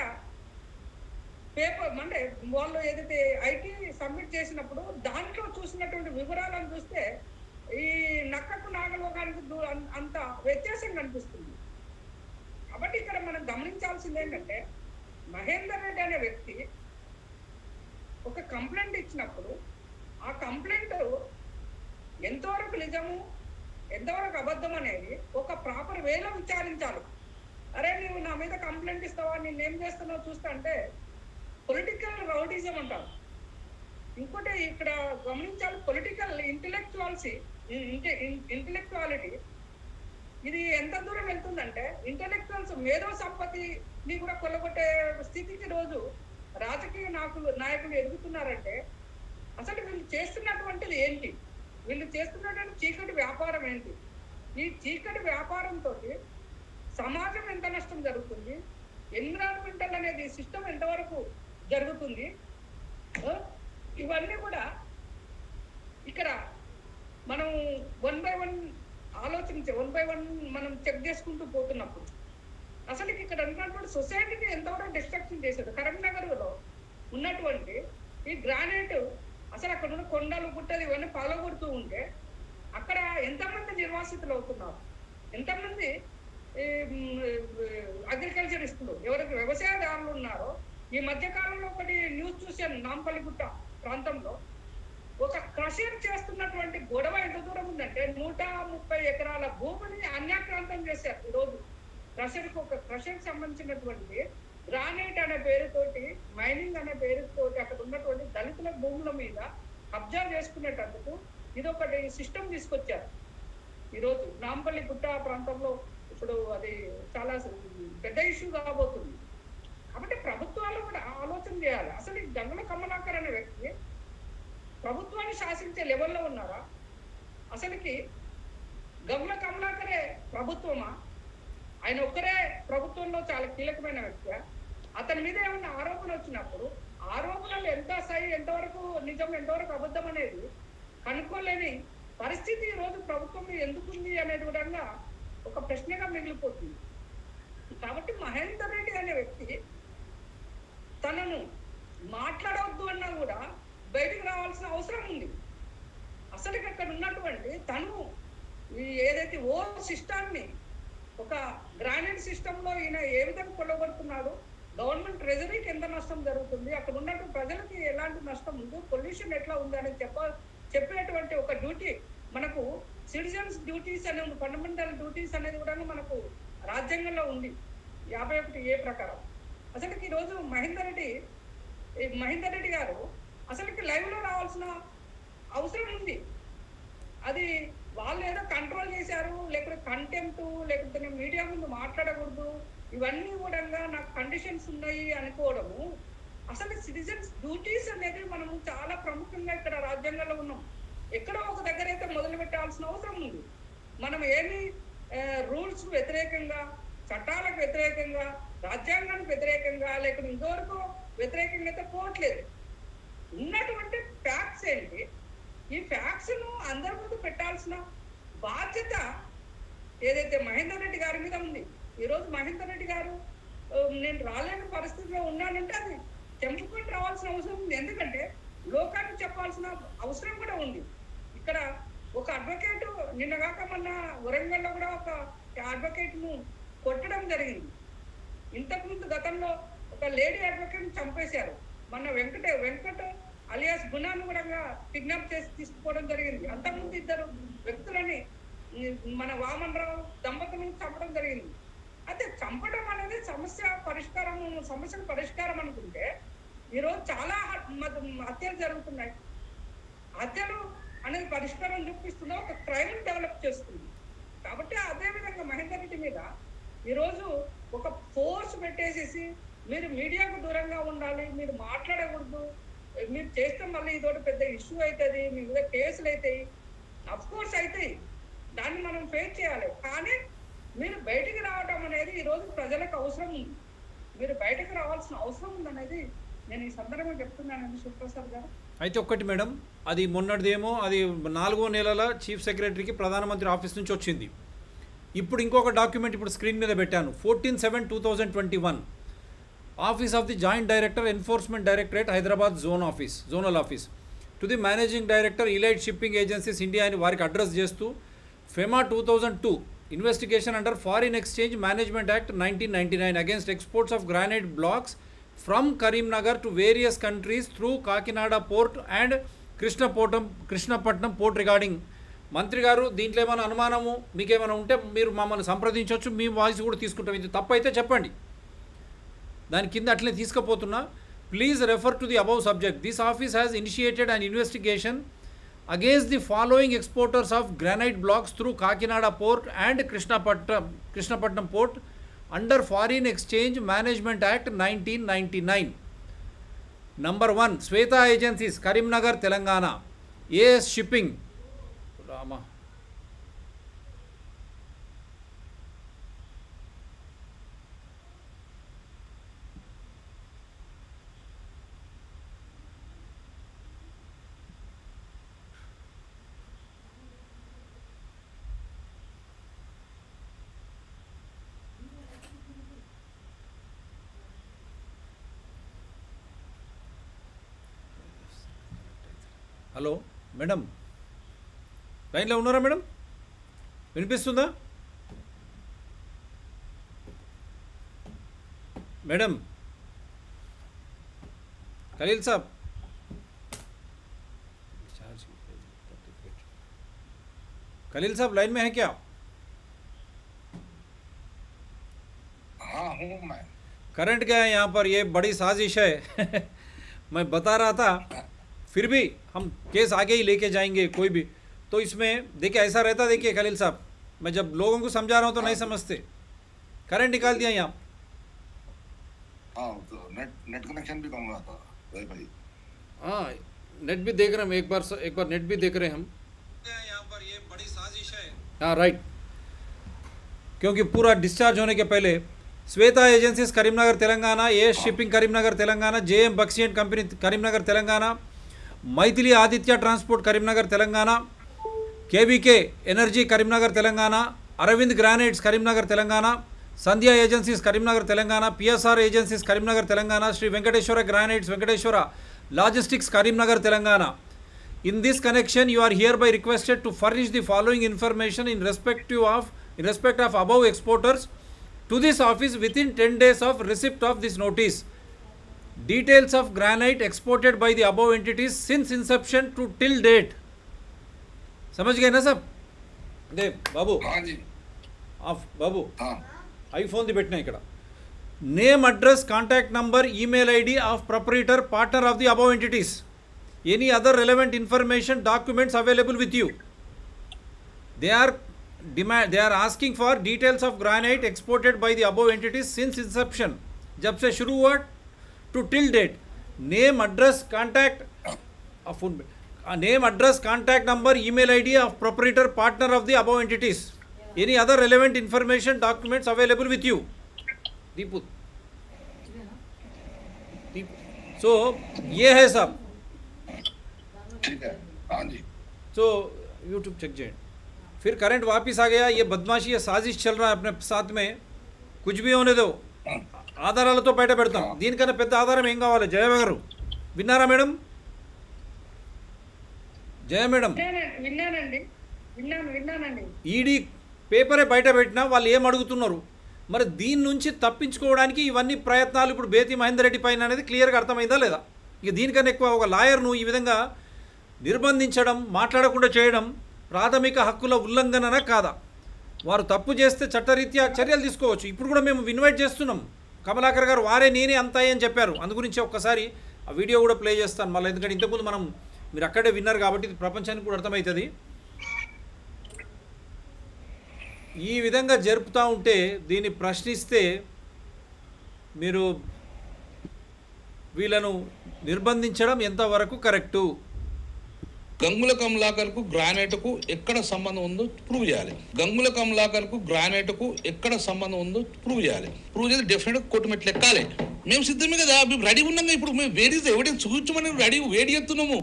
పేపర్ అంటే వాళ్ళు ఏదైతే ఐటీ సబ్మిట్ చేసినప్పుడు దాంట్లో చూసినటువంటి వివరాలను చూస్తే ఈ నక్కకు నాగలోకానికి దూ- అం- అంత వ్యత్యాసం కనిపిస్తుంది కాబట్టి ఇక్కడ మనం గమనించాల్సింది ఏంటంటే మహేందర్ రెడ్డి అనే వ్యక్తి ఒక కంప్లైంట్ ఇచ్చినప్పుడు ఆ కంప్లైంట్ ఎంతవరకు నిజము ఎంతవరకు అబద్ధం అనేది ఒక ప్రాపర్ వేలో విచారించాలి అరే నువ్వు నా మీద కంప్లైంట్ ఇస్తావా నేను ఏం చేస్తున్నావు చూస్తా అంటే పొలిటికల్ రౌడిజం అంటారు ఇంకోటి ఇక్కడ గమనించాలి పొలిటికల్ ఇంటెలెక్చువాల్సీ ఇంటెలెక్చువాలిటీ ఇది ఎంత దూరం వెళ్తుందంటే ఇంటెలెక్చువల్స్ మేధో సంపత్తిని కూడా కొల్లగొట్టే స్థితికి రోజు రాజకీయ నాయకులు నాయకులు ఎదుగుతున్నారంటే అసలు వీళ్ళు చేస్తున్నటువంటిది ఏంటి వీళ్ళు చేస్తున్నటువంటి చీకటి వ్యాపారం ఏంటి ఈ చీకటి వ్యాపారంతో సమాజం ఎంత నష్టం జరుగుతుంది ఎన్విరాన్మెంటల్ అనేది సిస్టమ్ ఎంతవరకు జరుగుతుంది ఆ, ఇవన్నీ కూడా ఇక్కడ మనం వన్ బై వన్ ఆలోచించే వన్ బై వన్ మనం చెక్ చేసుకుంటూ పోతున్నప్పుడు అసలు ఇక్కడ ఉన్నటువంటి సొసైటీని ఎంతవరకు డిస్ట్రక్షన్ చేశారు కరీంనగర్లో ఉన్నటువంటి ఈ గ్రానైట్ అసలు అక్కడ ఉన్న కొండలు గుట్టలు ఇవన్నీ పగలగొడుతూ ఉంటే అక్కడ ఎంతమంది నిర్వాసితులు అవుతున్నారు ఎంతమంది అగ్రికల్చరిస్టులు ఎవరికి వ్యవసాయదారులు ఉన్నారో ఈ మధ్య కాలంలో ఒకటి న్యూస్ చూశాను నాంపల్లిగుట్ట ప్రాంతంలో ఒక క్రషర్ చేస్తున్నటువంటి గొడవ ఎంత దూరం ఉందంటే నూట ముప్పై ఎకరాల భూమిని అన్యాక్రాంతం చేశారు ఈరోజు క్రషర్ కు ఒక క్రషర్ సంబంధించినటువంటి గ్రానైట్ అనే పేరుతోటి మైనింగ్ అనే పేరుతోటి అక్కడ ఉన్నటువంటి దళితుల భూముల మీద కబ్జా చేసుకునేటందుకు ఇది ఒకటి సిస్టమ్ తీసుకొచ్చారు ఈరోజు నాంపల్లి గుట్ట ప్రాంతంలో ఇప్పుడు అది చాలా పెద్ద ఇష్యూ కాబోతుంది కాబట్టి ప్రభుత్వాలు కూడా ఆలోచన చేయాలి అసలు ఈ గంగుల కమలాకర్ అనే వ్యక్తి ప్రభుత్వాన్ని శాసించే లెవెల్లో ఉన్నారా అసలుకి గంగుల కమలాకరే ప్రభుత్వమా ఆయన ఒక్కరే ప్రభుత్వంలో చాలా కీలకమైన వ్యక్తి అతని మీద ఏమైనా ఆరోపణ వచ్చినప్పుడు ఆరోపణలు ఎంత సై ఎంతవరకు నిజం ఎంతవరకు అబద్ధం అనేది కనుక్కోలేని పరిస్థితి ఈ రోజు ప్రభుత్వం ఎందుకుంది అనేది విధంగా ఒక ప్రశ్నగా మిగిలిపోతుంది కాబట్టి మహేందర్ రెడ్డి అనే వ్యక్తి తనను మాట్లాడవద్దు అన్నా కూడా బయటకు రావాల్సిన అవసరం ఉంది అసలు అక్కడ ఉన్నటువంటి తను ఈ ఏదైతే ఓ సిస్టాన్ని ఒక గ్రానైట్ సిస్టమ్ లో ఈయన ఏ విధంగా కొల్లగొడుతున్నాడు గవర్నమెంట్ ట్రెజరీకి ఎంత నష్టం జరుగుతుంది అక్కడ ఉన్నట్టు ప్రజలకి ఎలాంటి నష్టం ఉంది పొల్యూషన్ ఎట్లా ఉంది అనేది చెప్ప చెప్పేటువంటి ఒక డ్యూటీ మనకు సిటిజన్స్ డ్యూటీస్ అనే ఫండమెంటల్ డ్యూటీస్ అనేది కూడా మనకు రాజ్యాంగంలో ఉంది యాభై ఒకటి ఏ ప్రకారం అసలుకి ఈరోజు మహేందర్ రెడ్డి ఈ మహేందర్ రెడ్డి గారు అసలుకి లైవ్ లో రావాల్సిన అవసరం ఉంది అది వాళ్ళు ఏదో కంట్రోల్ చేశారు లేకపోతే కంటెంట్ లేకపోతే మీడియా ముందు మాట్లాడకూడదు ఇవన్నీ కూడా నాకు కండిషన్స్ ఉన్నాయి అనుకోవడము అసలు సిటిజన్స్ డ్యూటీస్ అనేది మనము చాలా ప్రముఖంగా ఇక్కడ రాజ్యాంగంలో ఉన్నాం ఎక్కడో ఒక దగ్గర అయితే మొదలు పెట్టాల్సిన అవసరం ఉంది మనం ఏమి రూల్స్ వ్యతిరేకంగా చట్టాలకు వ్యతిరేకంగా రాజ్యాంగానికి వ్యతిరేకంగా లేకపోతే ఇంతవరకు వ్యతిరేకంగా అయితే పోవట్లేదు ఉన్నటువంటి ఫ్యాక్ట్స్ ఏంటి ఈ ఫ్యాక్ట్స్ ను అందరి ముందు పెట్టాల్సిన బాధ్యత ఏదైతే మహేందర్ రెడ్డి గారి మీద ఉంది ఈ రోజు మహేందర్ రెడ్డి గారు ఆ, నేను రాలేని పరిస్థితిలో ఉన్నానంటే అది చెంపుకొని రావాల్సిన అవసరం ఉంది ఎందుకంటే లోకానికి చెప్పాల్సిన అవసరం కూడా ఉంది ఇక్కడ ఒక అడ్వకేట్ నిన్నగాక మొన్న వరంగల్లో కూడా ఒక అడ్వకేట్ ను కొట్టడం జరిగింది ఇంతకు ముందు గతంలో ఒక లేడీ అడ్వకేట్ చంపేశారు మొన్న వెంకట వెంకట అలియాస్ గుణాన్ని కూడా కిడ్నాప్ చేసి తీసుకుపోవడం జరిగింది అంతకుముందు ఇద్దరు వ్యక్తులని ఉమ్, మన వామన్ రావు దంపతులను చంపడం జరిగింది అయితే చంపడం అనేది సమస్య పరిష్కారం సమస్యకు పరిష్కారం అనుకుంటే ఈరోజు చాలా హ- మత- హత్యలు జరుగుతున్నాయి హత్యలు అనేది పరిష్కారం చూపిస్తుందో ఒక క్రైమ్ డెవలప్ చేస్తుంది కాబట్టి అదే విధంగా మహేందర్ రెడ్డి మీద ఈరోజు ఒక ఫోర్స్ పెట్టేసేసి మీరు మీడియాకు దూరంగా ఉండాలి మీరు మాట్లాడకూడదు మీరు చేస్తే మళ్ళీ ఇదొకటి పెద్ద ఇష్యూ అవుతుంది మీ మీద కేసులు అవుతాయి అఫ్ కోర్స్ అవుతాయి దాన్ని మనం ఫేస్ చేయాలి కానీ మీరు బయటికి రావడం అనేది ఈరోజు ప్రజలకు అవసరం ఉంది మీరు బయటకు రావాల్సిన అవసరం ఉందనేది నేను ఈ సందర్భంగా చెప్తున్నానండి శివప్రసాద్ గారు అయితే ఒక్కటి మేడం అది మొన్నటిదేమో అది నాలుగో నెలల చీఫ్ సెక్రటరీకి ప్రధానమంత్రి ఆఫీస్ నుంచి వచ్చింది ఇప్పుడు ఇంకొక డాక్యుమెంట్ ఇప్పుడు స్క్రీన్ మీద పెట్టాను fourteen seven two thousand twenty one office of the joint director enforcement directorate Hyderabad zone office zonal office to the managing director Elite shipping agencies India అని వారికి అడ్రస్ చేస్తూ FEMA two thousand two investigation under foreign exchange management act nineteen ninety nine against exports of granite blocks from Karimnagar to various countries through Kakinada port and కృష్ణపోటం Krishnapatnam port regarding మంత్రి గారు దీంట్లో ఏమైనా అనుమానము మీకేమైనా ఉంటే మీరు మమ్మల్ని సంప్రదించవచ్చు మీ వాయిస్ కూడా తీసుకుంటాం ఇది తప్పైతే చెప్పండి దాని కింద అట్లే తీసుకుపోతున్నా please refer to the above subject this office has initiated an investigation against the following exporters of granite blocks through Kakinada port and Krishnapatnam, Krishnapatnam port under Foreign Exchange Management Act 1999. Number 1 Sweta Agencies, Karimnagar, Telangana. AS Shipping. Rama. Hello madam లైన్లో ఉన్నారా madam వినిపిస్తుందా madam Khaleel సాబ్ खलील साहब line में है क्या हाँ हूँ मैं करंट गया है यहाँ पर ये बड़ी साजिश है मैं बता रहा था फिर भी हम केस आगे ही लेके जाएंगे कोई भी तो इसमें देखिए ऐसा रहता देखिए खलील साहब मैं जब लोगों को समझा रहा हूँ तो नहीं समझते करंट निकाल दिया यहाँ हाँ तो नेट नेट कनेक्शन भी कम हुआ था वाईफाई हाँ नेट भी देख रहे हैं एक बार एक बार नेट भी देख रहे हैं हम यहाँ पर ये बड़ी साजिश है हाँ राइट क्योंकि पूरा डिस्चार्ज होने के पहले Shweta agencies Karimnagar Telangana A shipping Karimnagar Telangana J M Baxi and company Karimnagar Telangana Maithili Aditya transport Karimnagar Telangana KVK energy Karimnagar Telangana Arvind granites Karimnagar Telangana Sandhya agencies Karimnagar Telangana PSR agencies Karimnagar Telangana Shri Venkateswara granites Venkateswara logistics Karimnagar Telangana In this connection, you are hereby requested to furnish the following information in respective of in respect of above exporters to this office within 10 days of receipt of this notice. Details of granite exported by the above entities since inception to till date. समझ गए ना सब दे बाबू हाँ जी of బాబు हाँ ఐఫోన్ది పెట్టినా ఇక్కడ name address contact number email ID of proprietor partner of the above entities any other relevant information documents available with you they are demand they are asking for details of granite exported by the above entities since inception जब से शुरू हुआ to till date name address contact uh, phone uh, name address contact number email id of proprietor partner of the above entities any other relevant information documents available with you Deepu Deepu so ये है सब ठीक है हाँ जी तो YouTube check చేయండి फिर current वापस आ गया ये बदमाशी ये साजिश चल रहा है अपने साथ में कुछ भी होने दो ఆధారాలతో బయట పెడతాం దీనికన్నా పెద్ద ఆధారం ఏం కావాలి జయ గారు విన్నారా మేడం జయ మేడం విన్నానండి విన్నానండి విన్నాను విన్నానండి ఈడీ పేపరే బయట పెట్టినా వాళ్ళు ఏం అడుగుతున్నారు మరి దీని నుంచి తప్పించుకోవడానికి ఇవన్నీ ప్రయత్నాలు ఇప్పుడు బేతి మహేందర్ రెడ్డి పైన అనేది క్లియర్గా అర్థమైందా లేదా ఇక దీనికన్నా ఎక్కువ ఒక లాయర్ను ఈ విధంగా నిర్బంధించడం మాట్లాడకుండా చేయడం ప్రాథమిక హక్కుల ఉల్లంఘననా కాదా వారు తప్పు చేస్తే చట్టరీత్యా చర్యలు తీసుకోవచ్చు ఇప్పుడు కూడా మేము ఇన్వైట్ చేస్తున్నాం కమలాకర్ గారు వారే నేనే అంతాయి అని చెప్పారు అందు గురించి ఒక్కసారి ఆ వీడియో కూడా ప్లే చేస్తాను మళ్ళీ ఎందుకంటే ఇంతకుముందు మనం మీరు అక్కడే విన్నారు కాబట్టి ఇది ప్రపంచానికి కూడా అర్థమవుతుంది ఈ విధంగా జరుపుతూ ఉంటే దీన్ని ప్రశ్నిస్తే మీరు వీళ్ళను నిర్బంధించడం ఎంతవరకు కరెక్టు గంగుల కమలాకర్ కు గ్రానైట్ కు ఎక్కడ సంబంధం ఉందో ప్రూవ్ చేయాలి గంగుల కమలాకర్ కు గ్రానైట్ కు ఎక్కడ సంబంధం ఉందో ప్రూవ్ చేయాలి ప్రూవ్ చేసి డెఫినెట్ గా కోర్టు మెట్లు ఎక్కాలి మేము సిద్ధమే కదా మేము రెడీ ఉన్నాం ఇప్పుడు మేము వేడి ఎవిడెన్స్ చూపించమని రెడీ వేడి చేస్తున్నాము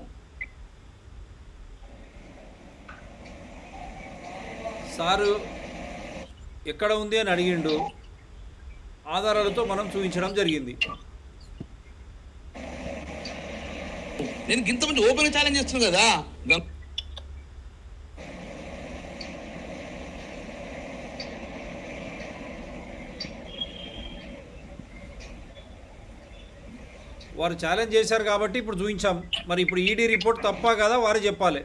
సారు ఎక్కడ ఉంది అని అడిగిండు ఆధారాలతో మనం చూపించడం జరిగింది నేను ఇంతమంది ఓపెన్ ఛాలెంజ్ చేస్తున్నాను కదా గం- వారు ఛాలెంజ్ చేశారు కాబట్టి ఇప్పుడు చూపించాం మరి ఇప్పుడు ఈడీ రిపోర్ట్ తప్ప కదా వారు చెప్పాలి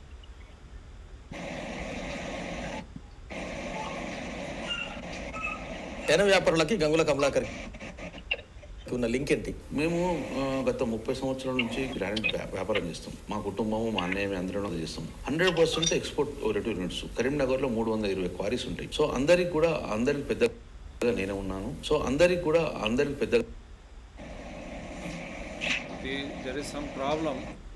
జన వ్యాపారులకి గంగుల కమలాకర్ ఉన్న లింక్ ఏంటి మేము ఆ, గత ముప్పై సంవత్సరాల నుంచి గ్రానైట్ వ్యా- వ్యాపారం చేస్తాం మా కుటుంబము మా అన్నయ్య మేము అందరం అది చేస్తాం hundred percent export oriented units కరీంనగర్లో మూడు వందల ఇరవై క్వారీస్ ఉంటాయి సో అందరికి కూడా అందరికి పెద్దగా నేనే ఉన్నాను సో అందరికి కూడా అందరికి పెద్ద దెర్ ఇస్ సమ్ ప్రాబ్లం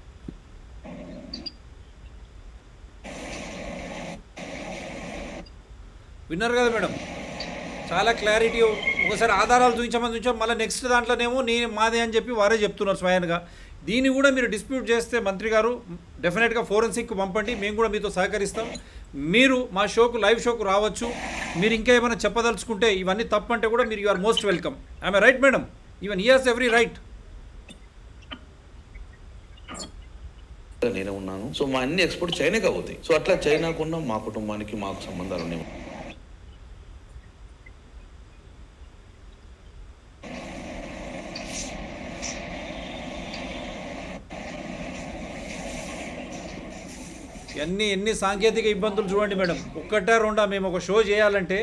విన్నారు కదా మేడం చాలా క్లారిటీ ఒకసారి ఆధారాలు చూపించమని చూపించాం మళ్ళీ నెక్స్ట్ దాంట్లోనేమో నేను మాదే అని చెప్పి వారే చెప్తున్నారు స్వయంగా దీన్ని కూడా మీరు డిస్ప్యూట్ చేస్తే మంత్రి గారు డెఫినెట్గా ఫోరెన్సిక్ పంపండి మేము కూడా మీతో సహకరిస్తాం మీరు మా షోకు లైవ్ షోకు రావచ్చు మీరు ఇంకా ఏమైనా చెప్పదలుచుకుంటే ఇవన్నీ తప్పంటే కూడా మీరు you are most welcome I'm right madam even years every right నేనే ఉన్నాను సో మా అన్ని ఎక్స్పోర్ట్ చైనాకి అవుతాయి సో అట్లా చైనాకున్న మా కుటుంబానికి మాకు సంబంధాలు ఉన్నాయి ఎన్ని ఎన్ని సాంకేతిక ఇబ్బందులు చూడండి మేడం ఒక్కటా రెండా మేము ఒక షో చేయాలంటే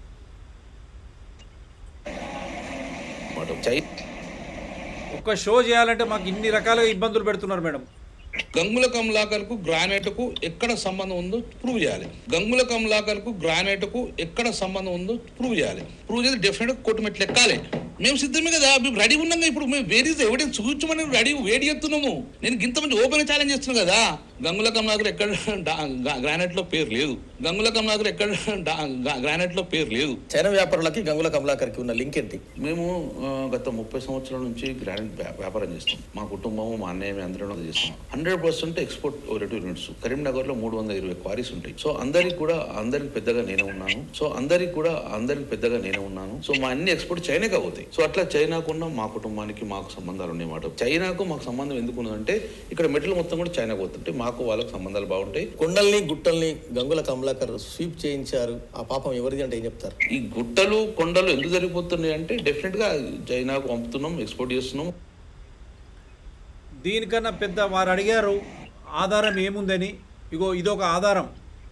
అన్నమాట చై ఒక్క షో చేయాలంటే మాకు ఇన్ని రకాలుగా ఇబ్బందులు పెడుతున్నారు మేడం గంగుల కమలాకర్ కు గ్రానైట్ కు ఎక్కడ సంబంధం ఉందో ప్రూవ్ చేయాలి గంగుల కమలాకర్ కు గ్రానైట్ కు ఎక్కడ సంబంధం ఉందో ప్రూవ్ చేయాలి ప్రూవ్ చేసి డెఫినెట్ గా కోర్టు మెట్లు ఎక్కాలి మేము సిద్ధమే కదా మేము రెడీ ఉన్నాం కదా ఇప్పుడు మేము వేరే ఎవిడెన్స్ చూపించమని రెడీ వేడి చేస్తున్నాము నేను ఇంతమంది ఓపెన్ ఛాలెంజ్ చేస్తున్నాను కదా గంగుల కమలాకర్ ఎక్కడ గ్రానైట్ లో పేరు లేదు గంగుల కమలాకర్ ఎక్కడ గ్రానైట్ లో పేరు లేదు చైనా వ్యాపారులకి గంగుల కమలాకర్కి ఉన్న లింక్ ఏంటి మేము ఆ, గత ముప్పై సంవత్సరాల నుంచి గ్రానైట్ వ్యా- వ్యాపారం చేస్తాం మా కుటుంబము మా అన్నయ్య మేము అందరం అది చేస్తాం hundred percent export oriented units కరీంనగర్లో మూడు వందల ఇరవై క్వారీస్ ఉంటాయి సో అందరికి కూడా అందరికి పెద్దగా నేనే ఉన్నాను సో అందరికి కూడా అందరికి పెద్దగా నేనే ఉన్నాను సో మా అన్ని ఎక్స్పోర్ట్ చైనాకి అవుతాయి సో అట్లా చైనాకున్న మా కుటుంబానికి మాకు సంబంధాలు ఉన్నాయి మాట చైనాకు మాకు సంబంధం ఎందుకు ఉన్నదంటే ఇక్కడ మెటీరియల్ మొత్తం కూడా చైనాకు పోతుంటే మాకు వాళ్ళకి సంబంధాలు బాగుంటాయి కొండల్ని గుట్టల్ని గంగుల కమలాకర్ స్వీప్ చేయించారు ఆ పాపం ఎవరిది అంటే ఏం చెప్తారు ఈ గుట్టలు కొండలు ఎందుకు జరిగిపోతున్నాయి అంటే డెఫినెట్ గా చైనాకు పంపుతున్నాం ఎక్స్పోర్ట్ చేస్తున్నాం దీనికన్నా పెద్ద వారు అడిగారు ఆధారం ఏముందని ఇగో ఇదొక ఆధారం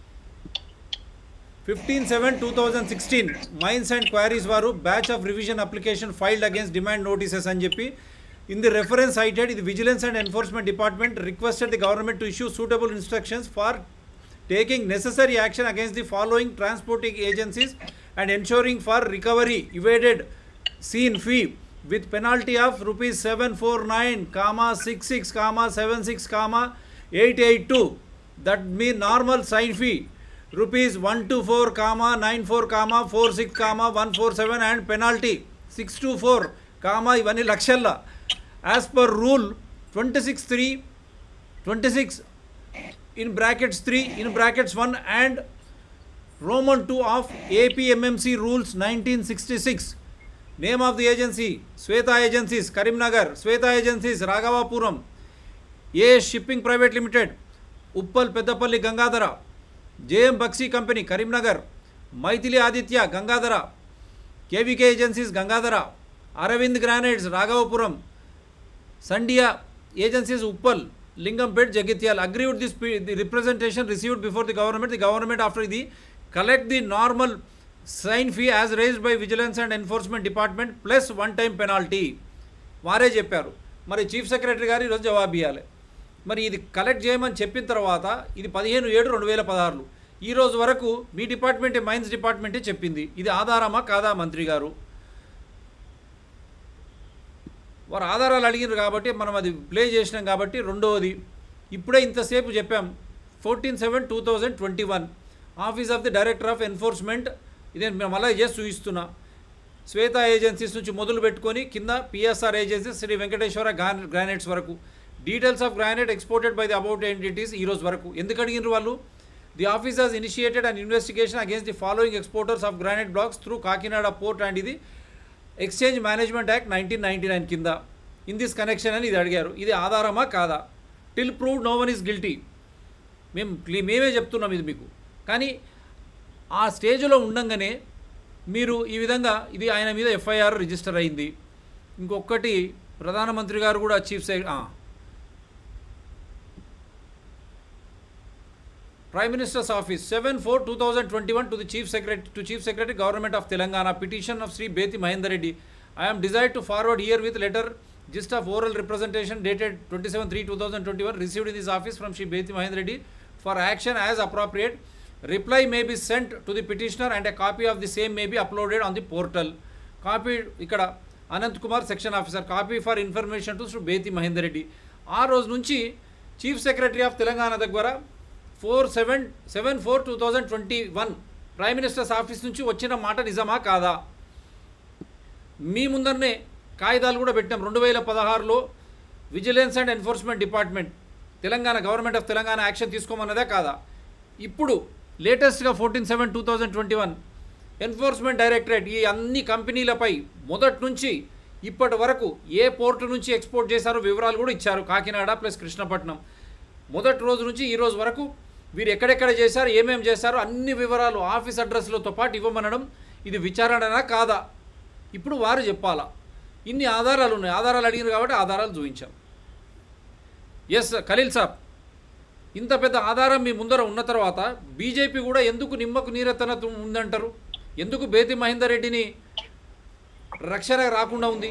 fifteen seven two thousand sixteen mines and quarries వారు batch of revision application filed against demand notices అని చెప్పి ఇన్ ది రెఫరెన్స్ ఐటెడ్ ఇది vigilance and enforcement department requested the government to issue suitable instructions for taking necessary action against the following transporting agencies and ensuring for recovery evaded seen fee with penalty of rupees 749 comma 66 comma 76 comma 882 that mean normal sign fee rupees 124 comma 94 comma 46 comma 147 and penalty 624 comma ఇవన్నీ లక్షల్లో as per rule twenty six three twenty six in brackets 3 in brackets 1 and roman 2 of apmmc rules 1966 name of the agency sweta agencies karimnagar sweta agencies ragavapuram a shipping private limited uppal peddapalli gangadhara jm baxi company karimnagar Maithili Aditya Gangadhara KVK agencies Gangadhara Arvind granites Raghavapuram Sandia agencies Uppal, Lingampet, Jagitial agree with this p- the representation received before the government. The government after the collect the normal sign fee as raised by Vigilance and Enforcement Department plus one time penalty. వారే చెప్పారు మరి chief secretary గారు ఈరోజు జవాబు ఇవ్వాలి మరి ఇది collect చేయమని చెప్పిన తర్వాత ఇది పదిహేను ఏడు రెండు వేల పదహారులు ఈ రోజు వరకు మీ డిపార్ట్మెంటే మైన్స్ డిపార్ట్మెంటే చెప్పింది ఇది ఆధారమా కాదా మంత్రి గారు వారు ఆధారాలు అడిగినారు కాబట్టి మనం అది ప్లే చేసినాం కాబట్టి రెండవది ఇప్పుడే ఇంతసేపు చెప్పాం fourteen seven two thousand twenty one office of the director of enforcement ఇదే మేము మళ్ళీ చేసి చూపిస్తున్నా శ్వేత ఏజెన్సీస్ నుంచి మొదలు పెట్టుకొని కింద పిఎస్ఆర్ ఏజెన్సీస్ శ్రీ వెంకటేశ్వర గ్రాన్ గ్రానైట్స్ వరకు details of granite exported by the about entities ఈ రోజు వరకు ఎందుకు అడిగినారు వాళ్ళు the office has initiated and investigation against the following exporters of granite blocks through Kakinada port and ఇది exchange management act nineteen ninety nine కింద in this connection అని ఇది అడిగారు ఇది ఆధారమా కాదా till prove no one is guilty మేము క్లీ- మేమే చెప్తున్నాం ఇది మీకు కానీ ఆ స్టేజ్లో ఉండంగానే మీరు ఈ విధంగా ఇది ఆయన మీద ఎఫ్ఐఆర్ రిజిస్టర్ అయింది ఇంకొకటి ప్రధానమంత్రి గారు కూడా chief secretary Prime Minister's Office 7 4 2021 to the Chief Secretary to Chief Secretary Government of Telangana petition of Sri Beti Mahendra Reddy. I am desired to forward here with letter gist of oral representation dated 27 3 2021 received in this office from Sri Beti Mahendra Reddy for action as appropriate. Reply may be sent to the petitioner and a copy of the same may be uploaded on the portal. Copy ఇక్కడ Anant Kumar section officer copy for information to Shri Bethi Mahender Reddy ఆ రోజు నుంచి chief secretary of Telangana దగ్గర four seven seven four two thousand twenty one prime minister's office నుంచి వచ్చిన మాట నిజమా కాదా మీ ముందరనే కాగితాలు కూడా పెట్టాం రెండు వేల పదహారులో vigilance and enforcement department Telangana government of Telangana action తీసుకోమన్నదే కాదా ఇప్పుడు లేటెస్ట్గా fourteen seven two thousand twenty one enforcement directorate ఈ అన్ని కంపెనీలపై మొదటి నుంచి ఇప్పటి వరకు ఏ పోర్టు నుంచి ఎక్స్పోర్ట్ చేశారో వివరాలు కూడా ఇచ్చారు కాకినాడ ప్లస్ కృష్ణపట్నం మొదటి రోజు నుంచి ఈ రోజు వరకు వీరు ఎక్కడెక్కడ చేశారు ఏమేమి చేశారో అన్ని వివరాలు ఆఫీస్ అడ్రస్లతో పాటు ఇవ్వమనడం ఇది విచారణనా కాదా ఇప్పుడు వారు చెప్పాలా ఇన్ని ఆధారాలు ఉన్నాయి ఆధారాలు అడిగినారు కాబట్టి ఆధారాలు చూపించాం ఎస్ ఖలీల్ సాబ్ ఇంత పెద్ద ఆధారం మీ ముందర ఉన్న తర్వాత బీజేపీ కూడా ఎందుకు నిమ్మకు నీరెత్తనత ఉందంటారు ఎందుకు బేతి మహేందర్ రెడ్డిని రక్షణ రాకుండా ఉంది